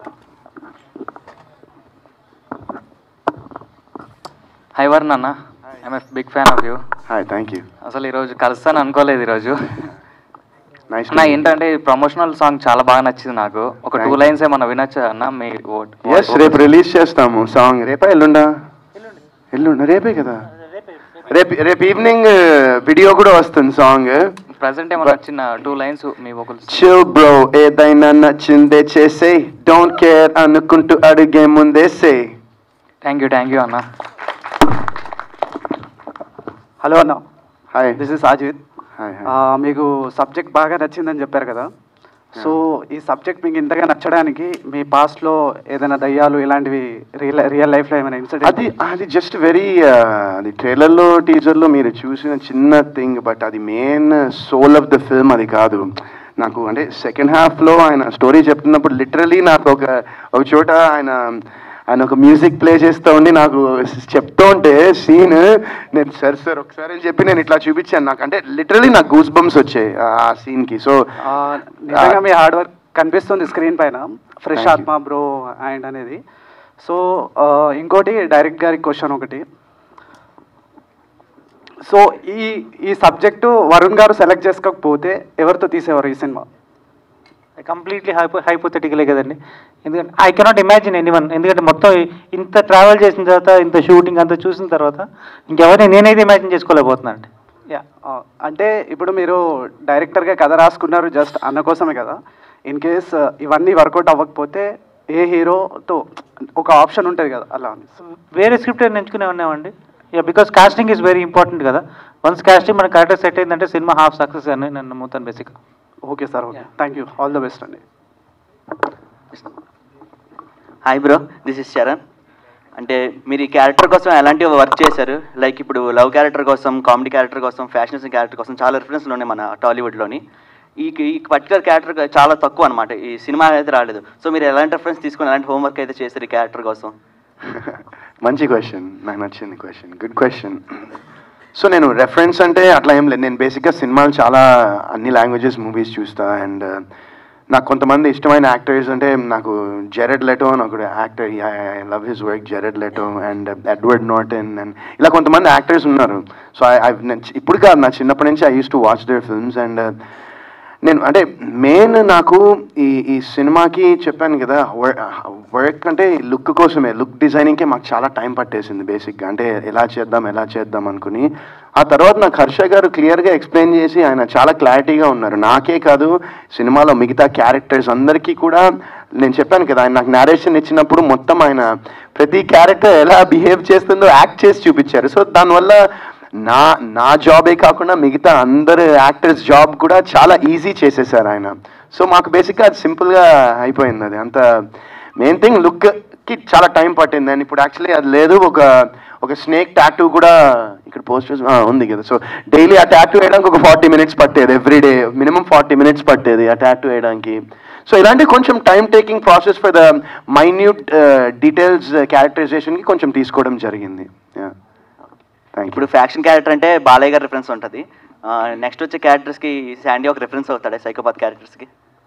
hi Varun అన్న I'm big fan of you hi thank you అసలు ఈరోజు కలుస్తాను అనుకోలేదు ఈరోజు నైస్ నా ఏంటంటే ప్రమోషనల్ సాంగ్ చాలా బాగా నచ్చింది నాకు ఒక టూ Thank లైన్స్ ఏమన్నా వినొచ్చా అన్న మీ ఓట్ ఎస్ రేపు రిలీజ్ చేస్తాము సాంగ్ రేపా ఎల్లుండా ఎల్లుండ రేపే కదా రేపు రేపు ఈవినింగ్ వీడియో కూడా వస్తుంది సాంగ్ ప్రజెంట్ ఏమన్నా చిన్న టూ లైన్స్ మీ వోకల్స్ చిల్ బ్రో ఏదైనా నచ్చిందే చేసే డోంట్ కేర్ అనుకుంటూ అడిగే ముందే say thank you thank you అన్న హలో అన్న hi this is Ajith hi మీకు సబ్జెక్ట్ బాగా నచ్చిందని చెప్పారు కదా సో ఈ సబ్జెక్ట్ మీకు ఇంతగా నచ్చడానికి మీ పాస్ట్లో ఏదైనా దయ్యాలు ఇలాంటివి రియల్ రియల్ లైఫ్లో ఏమైనా ఇన్సిడెంట్ అది అది జస్ట్ వెరీ అది ట్రైలర్లో టీజర్లో మీరు చూసిన చిన్న థింగ్ బట్ అది main soul of the film అది కాదు నాకు అంటే సెకండ్ హాఫ్లో ఆయన స్టోరీ చెప్తున్నప్పుడు లిటరలీ నాకు ఒక ఒక చోట ఆయన ఆయన ఒక మ్యూజిక్ ప్లే చేస్తూ ఉండి నాకు చెప్తూ ఉంటే సీన్ నేను సార్ సార్ ఒకసారి అని చెప్పి నేను ఇట్లా చూపించాను నాకు అంటే లిటరలీ నాకు గూస్ బంప్స్ వచ్చాయి ఆ సీన్కి సో నిజంగా మీ హార్డ్ వర్క్ కనిపిస్తుంది స్క్రీన్ పైన ఫ్రెష్ Thank you. ఆత్మ బ్రో అండ్ అనేది సో ఇంకోటి డైరెక్ట్ గారి క్వశ్చన్ ఒకటి సో ఈ ఈ సబ్జెక్టు వరుణ్ గారు సెలెక్ట్ చేసుకోకపోతే ఎవరితో తీసేవారు ఈ సినిమా కంప్లీట్లీ హైపో హైపోథెటికలే కదండి ఎందుకంటే ఐ కెనాట్ ఇమాజిన్ ఎనీవన్ ఎందుకంటే మొత్తం ఇంత ట్రావెల్ చేసిన తర్వాత ఇంత షూటింగ్ అంతా చూసిన తర్వాత ఇంకెవరిని నేనైతే ఇమాజిన్ చేసుకోలేకపోతున్నాను అండి యా ఆ, అంటే ఇప్పుడు మీరు డైరెక్టర్గా కథ రాసుకున్నారు జస్ట్ అన్న కోసమే కదా ఇన్ కేస్ ఇవన్నీ వర్కౌట్ అవ్వకపోతే ఏ హీరోతో ఒక ఆప్షన్ ఉంటుంది కదా అలా అని వేరే స్క్రిప్ట్ అయినా ఎంచుకునే ఉన్నామండి yeah because casting is very important కదా వన్స్ కాస్టింగ్ మన కరెక్ట్గా సెట్ అయిందంటే సినిమా హాఫ్ సక్సెస్ అని నేను నమ్ముతాను బేసిక్గా okay sir okay thank you all the best అండి hi bro this is Sharan అంటే మీరు ఈ క్యారెక్టర్ కోసం ఎలాంటి వర్క్ చేశారు లైక్ ఇప్పుడు లవ్ క్యారెక్టర్ కోసం కామెడీ క్యారెక్టర్ కోసం ఫ్యాషన్ క్యారెక్టర్ కోసం చాలా రిఫరెన్స్లు ఉన్నాయి మన టాలీవుడ్లోని ఈ ఈ పర్టికులర్ క్యారెక్టర్ చాలా తక్కువ అనమాట ఈ సినిమా అయితే రాలేదు సో మీరు ఎలాంటి రిఫరెన్స్ తీసుకొని ఎలాంటి హోంవర్క్ అయితే చేశారు ఈ క్యారెక్టర్ కోసం మంచి క్వశ్చన్ నాకు నచ్చింది క్వశ్చన్ గుడ్ క్వశ్చన్ సో నేను రెఫరెన్స్ అంటే అట్లా ఏం లేదు నేను బేసిక్గా సినిమాలు చాలా అన్ని లాంగ్వేజెస్ మూవీస్ చూస్తా అండ్ నాకు కొంతమంది ఇష్టమైన యాక్టర్స్ అంటే నాకు జెరెడ్ లెటో అని ఒకడు actor I love his work Jared Leto and Edward Norton and ఇలా కొంతమంది యాక్టర్స్ ఉన్నారు సో ఐ ఇప్పుడు కాదు నా చిన్నప్పటి నుంచి I use to watch their films and నేను అంటే మెయిన్ నాకు ఈ ఈ సినిమాకి చెప్పాను కదా వర్క్ అంటే లుక్ కోసమే లుక్ డిజైనింగ్కే మాకు చాలా టైం పట్టేసింది బేసిక్గా అంటే ఎలా చేద్దాం ఎలా చేద్దాం అనుకుని ఆ తర్వాత నాకు హర్ష గారు క్లియర్గా ఎక్స్ప్లెయిన్ చేసి ఆయన చాలా క్లారిటీగా ఉన్నారు నాకే కాదు సినిమాలో మిగతా క్యారెక్టర్స్ అందరికీ కూడా నేను చెప్పాను కదా ఆయన నాకు నేరేషన్ ఇచ్చినప్పుడు మొత్తం ఆయన ప్రతి క్యారెక్టర్ ఎలా బిహేవ్ చేస్తుందో యాక్ట్ చేసి చూపించారు సో దానివల్ల నా నా జాబే కాకుండా మిగతా అందరు యాక్టర్స్ జాబ్ కూడా చాలా ఈజీ చేసేసారు ఆయన సో మాకు బేసిక్గా అది సింపుల్గా అయిపోయింది అది అంత మెయిన్ థింగ్ లుక్కి చాలా టైం పట్టింది అండ్ ఇప్పుడు యాక్చువల్లీ అది లేదు ఒక ఒక స్నేక్ టాటూ కూడా ఇక్కడ పోస్టర్స్ ఉంది కదా సో డైలీ ఆ టాటూ వేయడానికి ఒక ఫార్టీ మినిట్స్ పట్టేది every day minimum forty minutes పట్టేది ఆ టాటూ వేయడానికి సో ఇలాంటి కొంచెం time taking process for the minute details క్యారెక్టరైజేషన్కి కొంచెం తీసుకోవడం జరిగింది Yeah. ఇప్పుడు ఫ్యాక్షన్ క్యారెక్టర్ అంటే బాలయ్య గారి రిఫరెన్స్ ఉంటుంది నెక్స్ట్ వచ్చే క్యారెక్టర్స్కి శాండీ ఒక రిఫరెన్స్ అవుతాడే సైకోపాత్ క్యారెక్టర్స్కి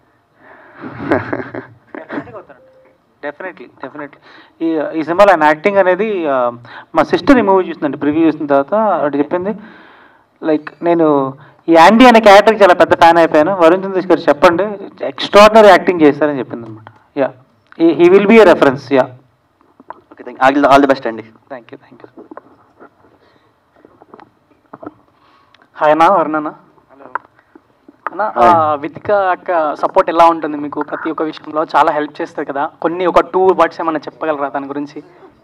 డెఫినెట్లీ డెఫినెట్లీ ఈ ఈ సినిమాలో ఆయన యాక్టింగ్ అనేది ఆ, మా సిస్టర్ ఈ మూవీ చూసిందండి ప్రివ్యూ చూసిన తర్వాత ఆవిడ చెప్పింది లైక్ నేను ఈ యాండీ అనే క్యారెక్టర్కి చాలా పెద్ద ఫ్యాన్ అయిపోయాను వరుణ్ చంద్రేష్ గారు చెప్పండి ఎక్స్ట్రాడినరీ యాక్టింగ్ చేశారని చెప్పింది అనమాట yeah he will be a reference yeah okay thank all all the best అండి thank you thank you hi అన్న వరుణ్ అన్న అన్న అన్న ఆ, వితిక అక్క సపోర్ట్ ఎలా ఉంటుంది మీకు ప్రతి ఒక్క విషయంలో చాలా హెల్ప్ చేస్తుంది కదా కొన్ని ఒక టూ వర్డ్స్ ఏమైనా చెప్పగలరా దాని గురించి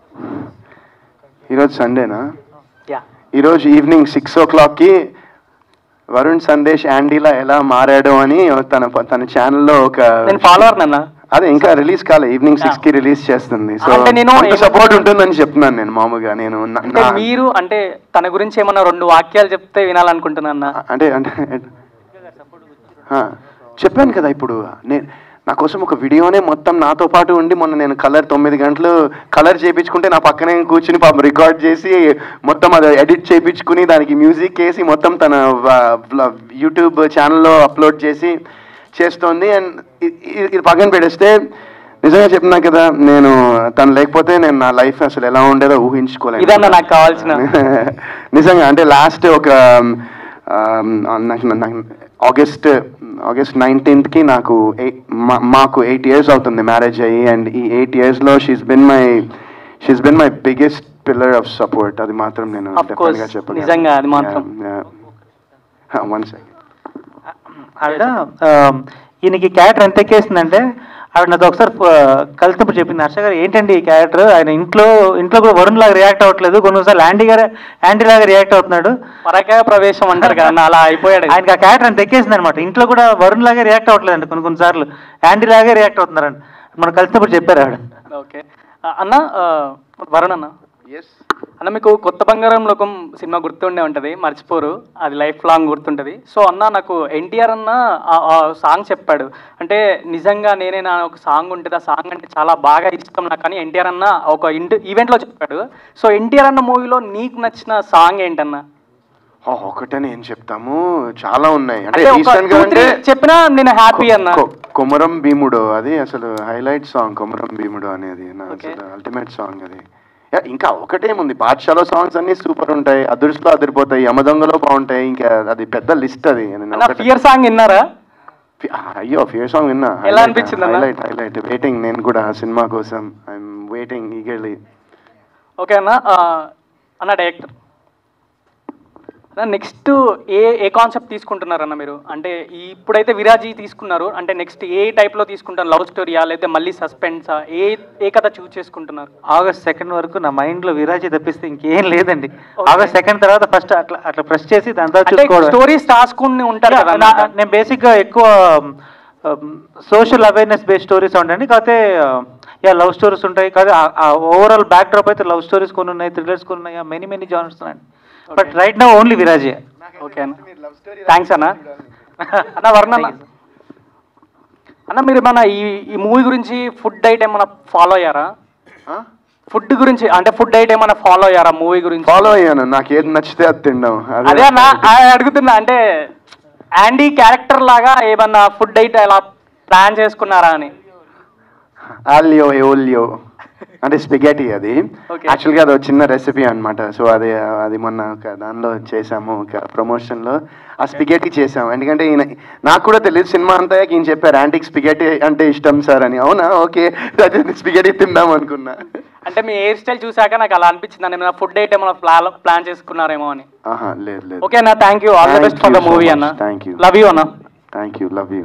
ఈరోజు సండేనా యా ఈరోజు ఈవినింగ్ సిక్స్ ఓ క్లాక్కి వరుణ్ సందేశ్ యాండీలా ఎలా మారాడు అని తన తన ఛానల్లో ఒక నేను ఫాలోవర్ నన్న అదే ఇంకా రిలీజ్ కాలే ఈవినింగ్ సిక్స్ కి రిలీజ్ చేస్తుంది సో అంటే నేను సపోర్ట్ ఉంటుందని చెప్తున్నాను నేను మామూలుగా నేను నా- అంటే నా- మీరు అంటే తన గురించి ఏమన్నా రెండు వాక్యాలు చెప్తే వినాలనుకుంటున్నా అన్న అంటే అంటే ఆ, చెప్పాను కదా ఇప్పుడు నేను నా కోసం ఒక వీడియోనే మొత్తం నాతో పాటు ఉండి మొన్న నేను కలర్ తొమ్మిది గంటలు కలర్ చేయించుకుంటే నా పక్కనే కూర్చుని పాపం రికార్డ్ చేసి మొత్తం అది ఎడిట్ చేయించుకుని దానికి మ్యూజిక్ వేసి మొత్తం తన యూట్యూబ్ ఛానల్లో అప్లోడ్ చేసి చేస్తోంది అండ్ ఇది పక్కన పెడేస్తే నిజంగా చెప్తున్నా కదా నేను తను లేకపోతే నేను నా లైఫ్ అసలు ఎలా ఉండేదో ఊహించుకోలేను ఇదన్నా నాకు కావాల్సిన నిజంగా అంటే లాస్ట్ ఒక um, నాకు నాకు ఆగస్ట్ ఆగస్ట్ నైన్టీన్త్కి నాకు ఎయి- మా- మాకు ఎయిట్ ఇయర్స్ అవుతుంది మ్యారేజ్ అయ్యి అండ్ ఈ ఎయిట్ ఇయర్స్లో she's been my she's been my biggest pillar of support అది మాత్రం నేను Of course, డెఫినెట్గా చెప్పగలను నిజంగా అది మాత్రం. వన్ సెకండ్ ఆవిడ ఆ, ఈయనకి క్యారెక్టర్ ఎంత ఎక్కేసిందంటే ఆవిడ నాతో ఒకసారి ఆ, కలిసినప్పుడు చెప్పింది హర్ష గారు ఏంటండి ఈ క్యారెక్టర్ ఆయన ఇంట్లో ఇంట్లో కూడా వరుణ్ లాగా రియాక్ట్ అవ్వట్లేదు కొన్నిసార్లు యాంటీ గారు యాంటీ లాగా రియాక్ట్ అవుతున్నాడు పరకాయ ప్రవేశం అంటారు కదా అన్న, అలా అయిపోయాడు ఆయనకి ఆ క్యారెక్టర్ అంత ఎక్కేసింది అనమాట ఇంట్లో కూడా వరుణ్ లాగా రియాక్ట్ అవ్వట్లేదండి కొన్ని కొన్నిసార్లు యాంటీ లాగే రియాక్ట్ అవుతున్నారండి మనం కలిసినప్పుడు చెప్పారు ఆవిడ ఓకే ఆ, అన్న ఆ, వరుణ్ అన్న అన్న మీకు కొత్త బంగారం లోకం సినిమా గుర్తుండే ఉంటుంది మర్చిపోరు అది లైఫ్ లాంగ్ గుర్తుంటుంది సో అన్న నాకు ఎన్టీఆర్ అన్న ఆ- ఆ సాంగ్ చెప్పాడు అంటే నిజంగా నేనే నా ఒక సాంగ్ ఉంటుంది ఆ సాంగ్ అంటే చాలా బాగా ఇష్టం నాకు కానీ ఎన్టీఆర్ అన్న ఒక ఇంట్ ఈవెంట్లో చెప్పాడు సో ఎన్టీఆర్ అన్న మూవీలో నీకు నచ్చిన సాంగ్ ఏంటన్నా ఓ, ఒకటని ఏం చెప్తాము చాలా ఉన్నాయి అంటే అంటే ఒక రీసెంట్ గా two, అంటే three చెప్పినా నేను హ్యాపీ అన్న కొ- కొమరం భీముడు అది అసలు హైలైట్ సాంగ్ కొమరం భీముడు అనేది నా అసలు అల్టిమేట్ సాంగ్ అది యా, ఇంకా ఒకటేముంది బాద్షాలో సాంగ్స్ అన్ని సూపర్ ఉంటాయి అదృష్టలో అదిరిపోతాయి యమదొంగలో బాగుంటాయి ఇంకా అది పెద్ద లిస్ట్ అది నేను అన్న ఒకటే- ఫియర్ సాంగ్ విన్నారా ఫి- అయ్యో ఫియర్ సాంగ్ విన్నా ఎలా అనిపించింది అన్న? హైలైట్ హైలైట్ వెయిటింగ్ నేను కూడా ఆ సినిమా కోసం ఐఎమ్ వెయిటింగ్ ఈగర్లీ ఓకే అన్న ఆ, అన్న డైరెక్టర్ నెక్స్ట్ ఏ ఏ కాన్సెప్ట్ తీసుకుంటున్నారన్న మీరు అంటే ఈ ఇప్పుడైతే విరాజీ తీసుకున్నారు అంటే నెక్స్ట్ ఏ టైప్లో తీసుకుంటారు లవ్ స్టోరీయా లేకపోతే మళ్ళీ సస్పెన్సా ఏ ఏ కథ చూస్ చేసుకుంటున్నారు ఆగస్ట్ సెకండ్ వరకు నా మైండ్ లో విరాజీ తప్పిస్తే ఇంకేం లేదండి ఆగస్ట్ సెకండ్ తర్వాత ఫస్ట్ అట్లా అట్లా ప్రెస్ చేసి దాని తర్వాత అంటే చూసుకోవడం స్టోరీస్ రాసుకుని ఉంటారు Yeah, కదా నా- నేను బేసిక్ గా ఎక్కువ సోషల్ అవేర్నెస్ బేస్డ్ స్టోరీస్ ఉంటాయండి కాకపోతే యా లవ్ స్టోరీస్ ఉంటాయి కాదు ఓవరాల్ బ్యాక్ డ్రాప్ అయితే లవ్ స్టోరీస్ కొన్ని ఉన్నాయి థ్రిల్లర్స్ కొన్ని ఉన్నాయి మెనీ మెనీ జానర్స్ ఉన్నాయండి బట్ రైట్ నౌ ఓన్లీ విరాజే ఓకే అన్న థ్యాంక్స్ అన్న అన్న వరుణ్ అన్న అన్న మీరు మన ఈ ఈ మూవీ గురించి ఫుడ్ డైట్ ఏమైనా ఫాలో అయ్యారా ఫుడ్ గురించి అంటే ఫుడ్ డైట్ ఏమైనా ఫాలో అయ్యారా మూవీ గురించి ఫాలో అయ్యాను నాకు ఏది నచ్చితే అది తినడం అదే అన్న ఆ, అడుగుతున్నా అంటే యాండీ క్యారెక్టర్ లాగా ఏమన్నా ఫుడ్ డైట్ ఎలా ప్లాన్ చేసుకున్నారా అని ఆలియో ఎోలియో అంటే స్పిగేటీ అది యాక్చువల్గా అది ఒక చిన్న రెసిపీ అన్నమాట సో అది అది మొన్న ఒక దానిలో చేసాము ఒక ప్రమోషన్లో ఆ స్పిగేటీ చేసాము ఎందుకంటే ఈయన నాకు కూడా తెలియదు సినిమా అంతా ఈయన చెప్పారు యాంటిక్ స్పిగేటీ అంటే ఇష్టం సార్ అని అవునా ఓకే స్పిగేటీ తిందాం అనుకున్నా అంటే మీ హెయిర్ స్టైల్ చూసాక నాకు అలా అనిపించింది ఏమైనా ఫుడ్ డైట్ ఏమైనా ప్లాన్ ప్లాన్ చేసుకున్నారేమో అని ఆహా లేదు లేదు ఓకే అన్న thank you all the best for the movie అన్న థ్యాంక్ యూ లవ్ యూ అన్న thank you love you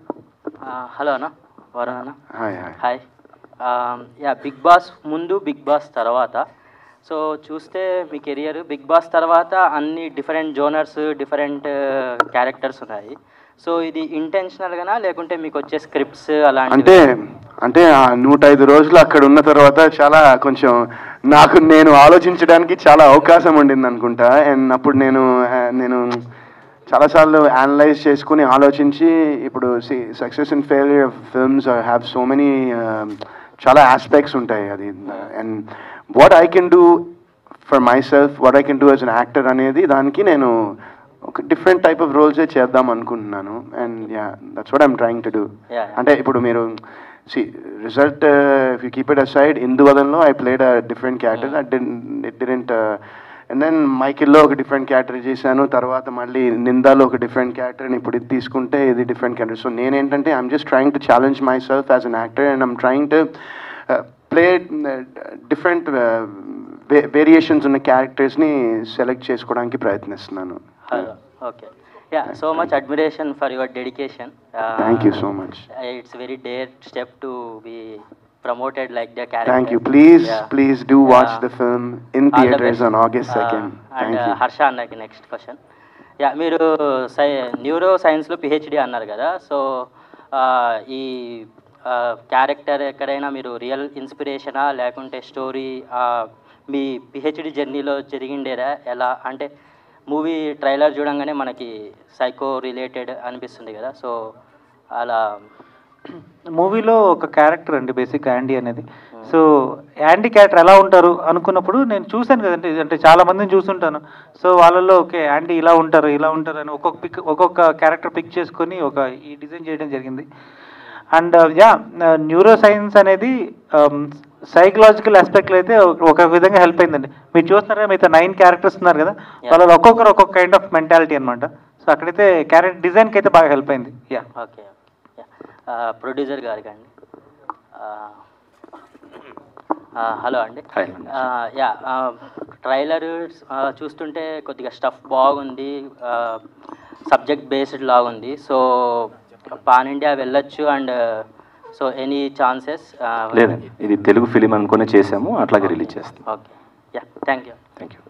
hello అన్న వరుణ్ అన్న hi hi hi yeah big boss ముందు బిగ్ బాస్ తర్వాత సో చూస్తే మీ కెరియర్ బిగ్ బాస్ తర్వాత అన్ని డిఫరెంట్ జోనర్స్ డిఫరెంట్ క్యారెక్టర్స్ ఉన్నాయి సో ఇది ఇంటెన్షనల్గానా లేకుంటే మీకు వచ్చే స్క్రిప్ట్స్ అలాంటి అంటే అంటే ఆ నూట ఐదు రోజులు అక్కడ ఉన్న తర్వాత చాలా కొంచెం నాకు నేను ఆలోచించడానికి చాలా అవకాశం ఉండింది అనుకుంటా అండ్ అప్పుడు నేను ఆ, నేను చాలాసార్లు అనలైజ్ చేసుకుని ఆలోచించి ఇప్పుడు success and failure of films have so many చాలా ఆస్పెక్ట్స్ ఉంటాయి అది and what I can do for myself what I can do as an actor అనేది దానికి నేను ఒక డిఫరెంట్ టైప్ ఆఫ్ రోల్సే చేద్దాం అనుకుంటున్నాను and yeah that's what I'm trying to do Yeah. అంటే ఇప్పుడు మీరు see result if you keep it aside ఇందువదన్లో I played a different character it it didn't and then మైకిల్లో ఒక డిఫరెంట్ క్యారెక్టర్ చేశాను తర్వాత మళ్ళీ నిందాలో ఒక డిఫరెంట్ క్యారెక్టర్ ఇప్పుడు ఇది తీసుకుంటే ఇది డిఫరెంట్ క్యారెక్టర్ సో నేనేంటంటే I'm just trying to challenge myself as an actor and I'm trying to play different variations ఉన్న క్యారెక్టర్స్ని సెలెక్ట్ చేసుకోవడానికి ప్రయత్నిస్తున్నాను Okay. Yeah, so much admiration for your dedication. Uh, Thank you so much. It's very dare step to be promoted like the character. Thank you. Please, Yeah. please do watch Yeah. the film in All the theaters best. on August Uh, 2nd. and Thank uh, you. Harsha అన్నకి next question yeah మీరు సై neuro సైన్స్లో PhD అన్నారు కదా so ఈ character ఎక్కడైనా మీరు real ఇన్స్పిరేషనా లేకుంటే story మీ PhD జర్నీలో జరిగిండేరా ఎలా అంటే మూవీ ట్రైలర్ చూడంగానే మనకి సైకో రిలేటెడ్ అనిపిస్తుంది కదా సో అలా మూవీలో ఒక క్యారెక్టర్ అండి బేసిక్ యాండీ అనేది సో యాండీ క్యారెక్టర్ ఎలా ఉంటారు అనుకున్నప్పుడు నేను చూశాను కదండి అంటే చాలా మందిని చూస్తుంటాను సో వాళ్ళల్లో ఓకే యాండీ ఇలా ఉంటారు ఇలా ఉంటారు అని ఒక్కొక్క పిక్ ఒక్కొక్క క్యారెక్టర్ పిక్ చేసుకొని ఒక ఈ డిజైన్ చేయడం జరిగింది అండ్ యా న్యూరో సైన్స్ అనేది సైకలాజికల్ ఆస్పెక్ట్లో అయితే ఒక- ఒక విధంగా హెల్ప్ అయిందండి మీరు చూస్తున్నారా మిగతా నైన్ క్యారెక్టర్స్ ఉన్నారు కదా వాళ్ళలో ఒక్కొక్కరు ఒక్కొక్క కైండ్ ఆఫ్ మెంటాలిటీ అనమాట సో అక్కడైతే క్యారెక్టర్ డిజైన్కి అయితే బాగా హెల్ప్ అయింది యా ఓకే ప్రొడ్యూసర్ గారికి అండి హలో అండి Hi. యా ట్రైలర్ చూస్తుంటే కొద్దిగా స్టఫ్ బాగుంది సబ్జెక్ట్ బేస్డ్ లాగుంది సో పాన్ ఇండియా వెళ్ళొచ్చు అండ్ సో ఎనీ ఛాన్సెస్ లేదండి ఇది తెలుగు ఫిలిం అనుకునే చేసాము అట్లాగే రిలీజ్ చేస్తాం okay yeah thank you thank you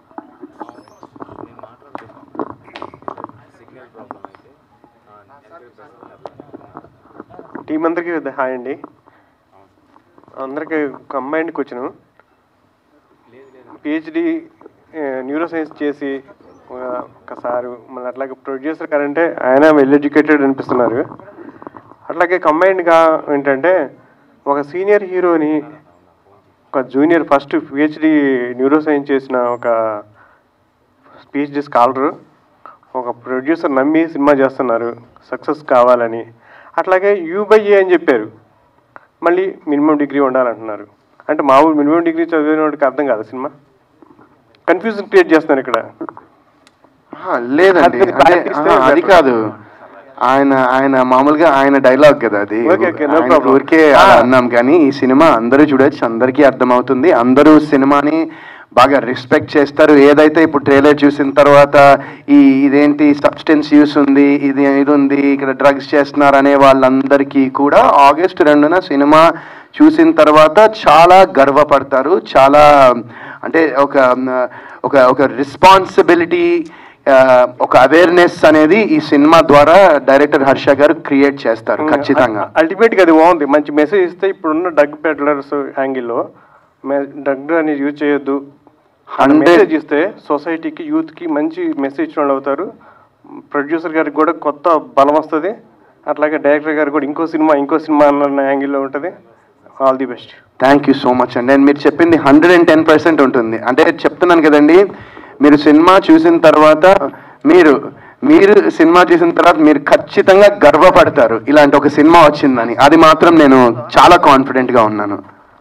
team అందరికీ పెద్ద హాయ్ అండి అందరికీ combined question PhD neuroscience చేసి ఆ, ఒకసారి మళ్ళీ అట్లాగే ప్రొడ్యూసర్ గారంటే ఆయన వెల్ ఎడ్యుకేటెడ్ అనిపిస్తున్నారు అట్లాగే కంబైన్డ్గా ఏంటంటే ఒక సీనియర్ హీరోని ఒక junior first PhD neuroscience చేసిన ఒక పిహెచ్డి స్కాలరు ఒక ప్రొడ్యూసర్ నమ్మి సినిమా చేస్తున్నారు సక్సెస్ కావాలని అట్లాగే యూ బై ఏ అని చెప్పారు మళ్ళీ మినిమం డిగ్రీ ఉండాలంటున్నారు అంటే మామూలు మినిమం డిగ్రీ చదివిన వాడికి అర్థం కాదు సినిమా కన్ఫ్యూజన్ క్రియేట్ చేస్తున్నారు ఇక్కడ ఆహా, లేదండి అది అంటే practice ఆహా, అది better. కాదు ఆయన ఆయన మామూలుగా ఆయన డైలాగ్ కదా అది Okay, okay, no ఆయన problem. ఊరికే అలా అన్నాం కానీ ఈ సినిమా అందరూ చూడొచ్చు అందరికీ అర్థమవుతుంది అందరూ సినిమాని బాగా రెస్పెక్ట్ చేస్తారు ఏదైతే ఇప్పుడు ట్రైలర్ చూసిన తర్వాత ఈ ఇదేంటి సబ్స్టెన్స్ యూస్ ఉంది ఇది ఇది ఉంది ఇక్కడ డ్రగ్స్ చేస్తున్నారు అనే వాళ్ళందరికీ కూడా ఆగస్ట్ రెండున సినిమా చూసిన తర్వాత చాలా గర్వపడతారు చాలా అంటే ఒక ఒక ఒక రెస్పాన్సిబిలిటీ ఒక అవేర్నెస్ అనేది ఈ సినిమా ద్వారా డైరెక్టర్ హర్ష గారు క్రియేట్ చేస్తారు ఖచ్చితంగా అల్టిమేట్గా అది బాగుంది మంచి మెసేజ్ ఇస్తే ఇప్పుడున్న డ్రగ్ పెడ్లర్స్ యాంగిల్లో డ్రగ్ అనేది యూజ్ చేయొద్దు Hundred- మెసేజ్ ఇస్తే సొసైటీకి యూత్కి మంచి మెసేజ్ ఇచ్చిన వాళ్ళు అవుతారు ప్రొడ్యూసర్ గారికి కూడా కొత్త బలం వస్తుంది అట్లాగే డైరెక్టర్ గారికి కూడా ఇంకో సినిమా ఇంకో సినిమా అన్న యాంగిల్లో ఉంటుంది all the best thank you so much అండి అండ్ మీరు చెప్పింది హండ్రెడ్ అండ్ టెన్ పర్సెంట్ ఉంటుంది అంటే చెప్తున్నాను కదండి మీరు సినిమా చూసిన తర్వాత మీరు మీరు సినిమా చూసిన తర్వాత మీరు ఖచ్చితంగా గర్వపడతారు ఇలాంటి ఒక సినిమా వచ్చిందని అది మాత్రం నేను చాలా కాన్ఫిడెంట్గా ఉన్నాను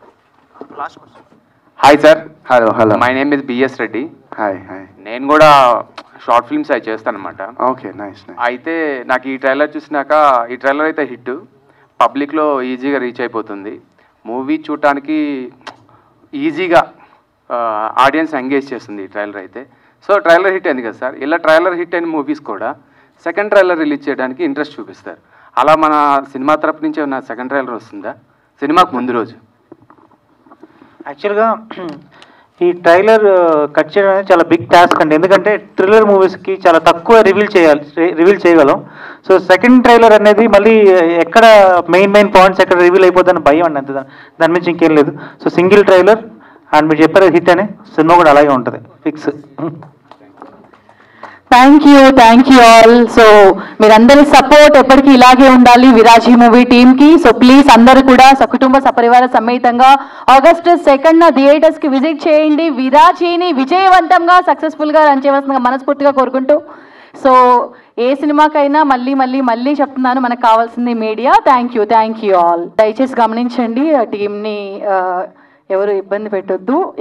hi sir hello hello my name is B S Reddy hi hi నేను కూడా షార్ట్ ఫిల్మ్స్ అవి చేస్తాను అనమాట ఓకే నైస్ అయితే నాకు ఈ ట్రైలర్ చూసినాక ఈ ట్రైలర్ అయితే హిట్ పబ్లిక్లో ఈజీగా రీచ్ అయిపోతుంది మూవీ చూడటానికి ఈజీగా ఆడియన్స్ ఎంగేజ్ చేస్తుంది ఈ ట్రైలర్ అయితే సో ట్రైలర్ హిట్ అయింది కదా సార్ ఇలా ట్రైలర్ హిట్ అయిన మూవీస్ కూడా సెకండ్ ట్రైలర్ రిలీజ్ చేయడానికి ఇంట్రెస్ట్ చూపిస్తారు అలా మన సినిమా తరపు నుంచి ఏమన్నా సెకండ్ ట్రైలర్ వస్తుందా సినిమాకు ముందు రోజు యాక్చువల్గా ఈ ట్రైలర్ కట్ చేయడం అనేది చాలా బిగ్ టాస్క్ అండి ఎందుకంటే థ్రిల్లర్ మూవీస్కి చాలా తక్కువ రివీల్ చేయాలి రివీల్ చేయగలం సో సెకండ్ ట్రైలర్ అనేది మళ్ళీ ఎక్కడ మెయిన్ మెయిన్ పాయింట్స్ ఎక్కడ రివీల్ అయిపోతుందని భయం అండి అంతే దా- దాని నుంచి ఇంకేం లేదు సో సింగిల్ ట్రైలర్ అండ్ మీరు చెప్పారు హిట్ అని సినిమా కూడా అలాగే ఉంటుంది fix thank you thank you all so మీరందరి సపోర్ట్ ఎప్పటికీ ఇలాగే ఉండాలి విరాజీ మూవీ టీమ్ కి సో ప్లీజ్ అందరూ కూడా సకుటుంబ సపరివార సమేతంగా ఆగస్ట్ సెకండ్ థియేటర్స్ కి విజిట్ చేయండి విరాజీని విజయవంతంగా సక్సెస్ఫుల్ గా రన్ చేయవలసిందిగా మనస్ఫూర్తిగా కోరుకుంటూ సో ఏ సినిమాకైనా మళ్ళీ మళ్ళీ మళ్ళీ చెప్తున్నాను మనకు కావాల్సింది media thank you thank you all దయచేసి గమనించండి ఆ టీంని ఆ, ఎవరు ఇబ్బంది పెట్టొద్దు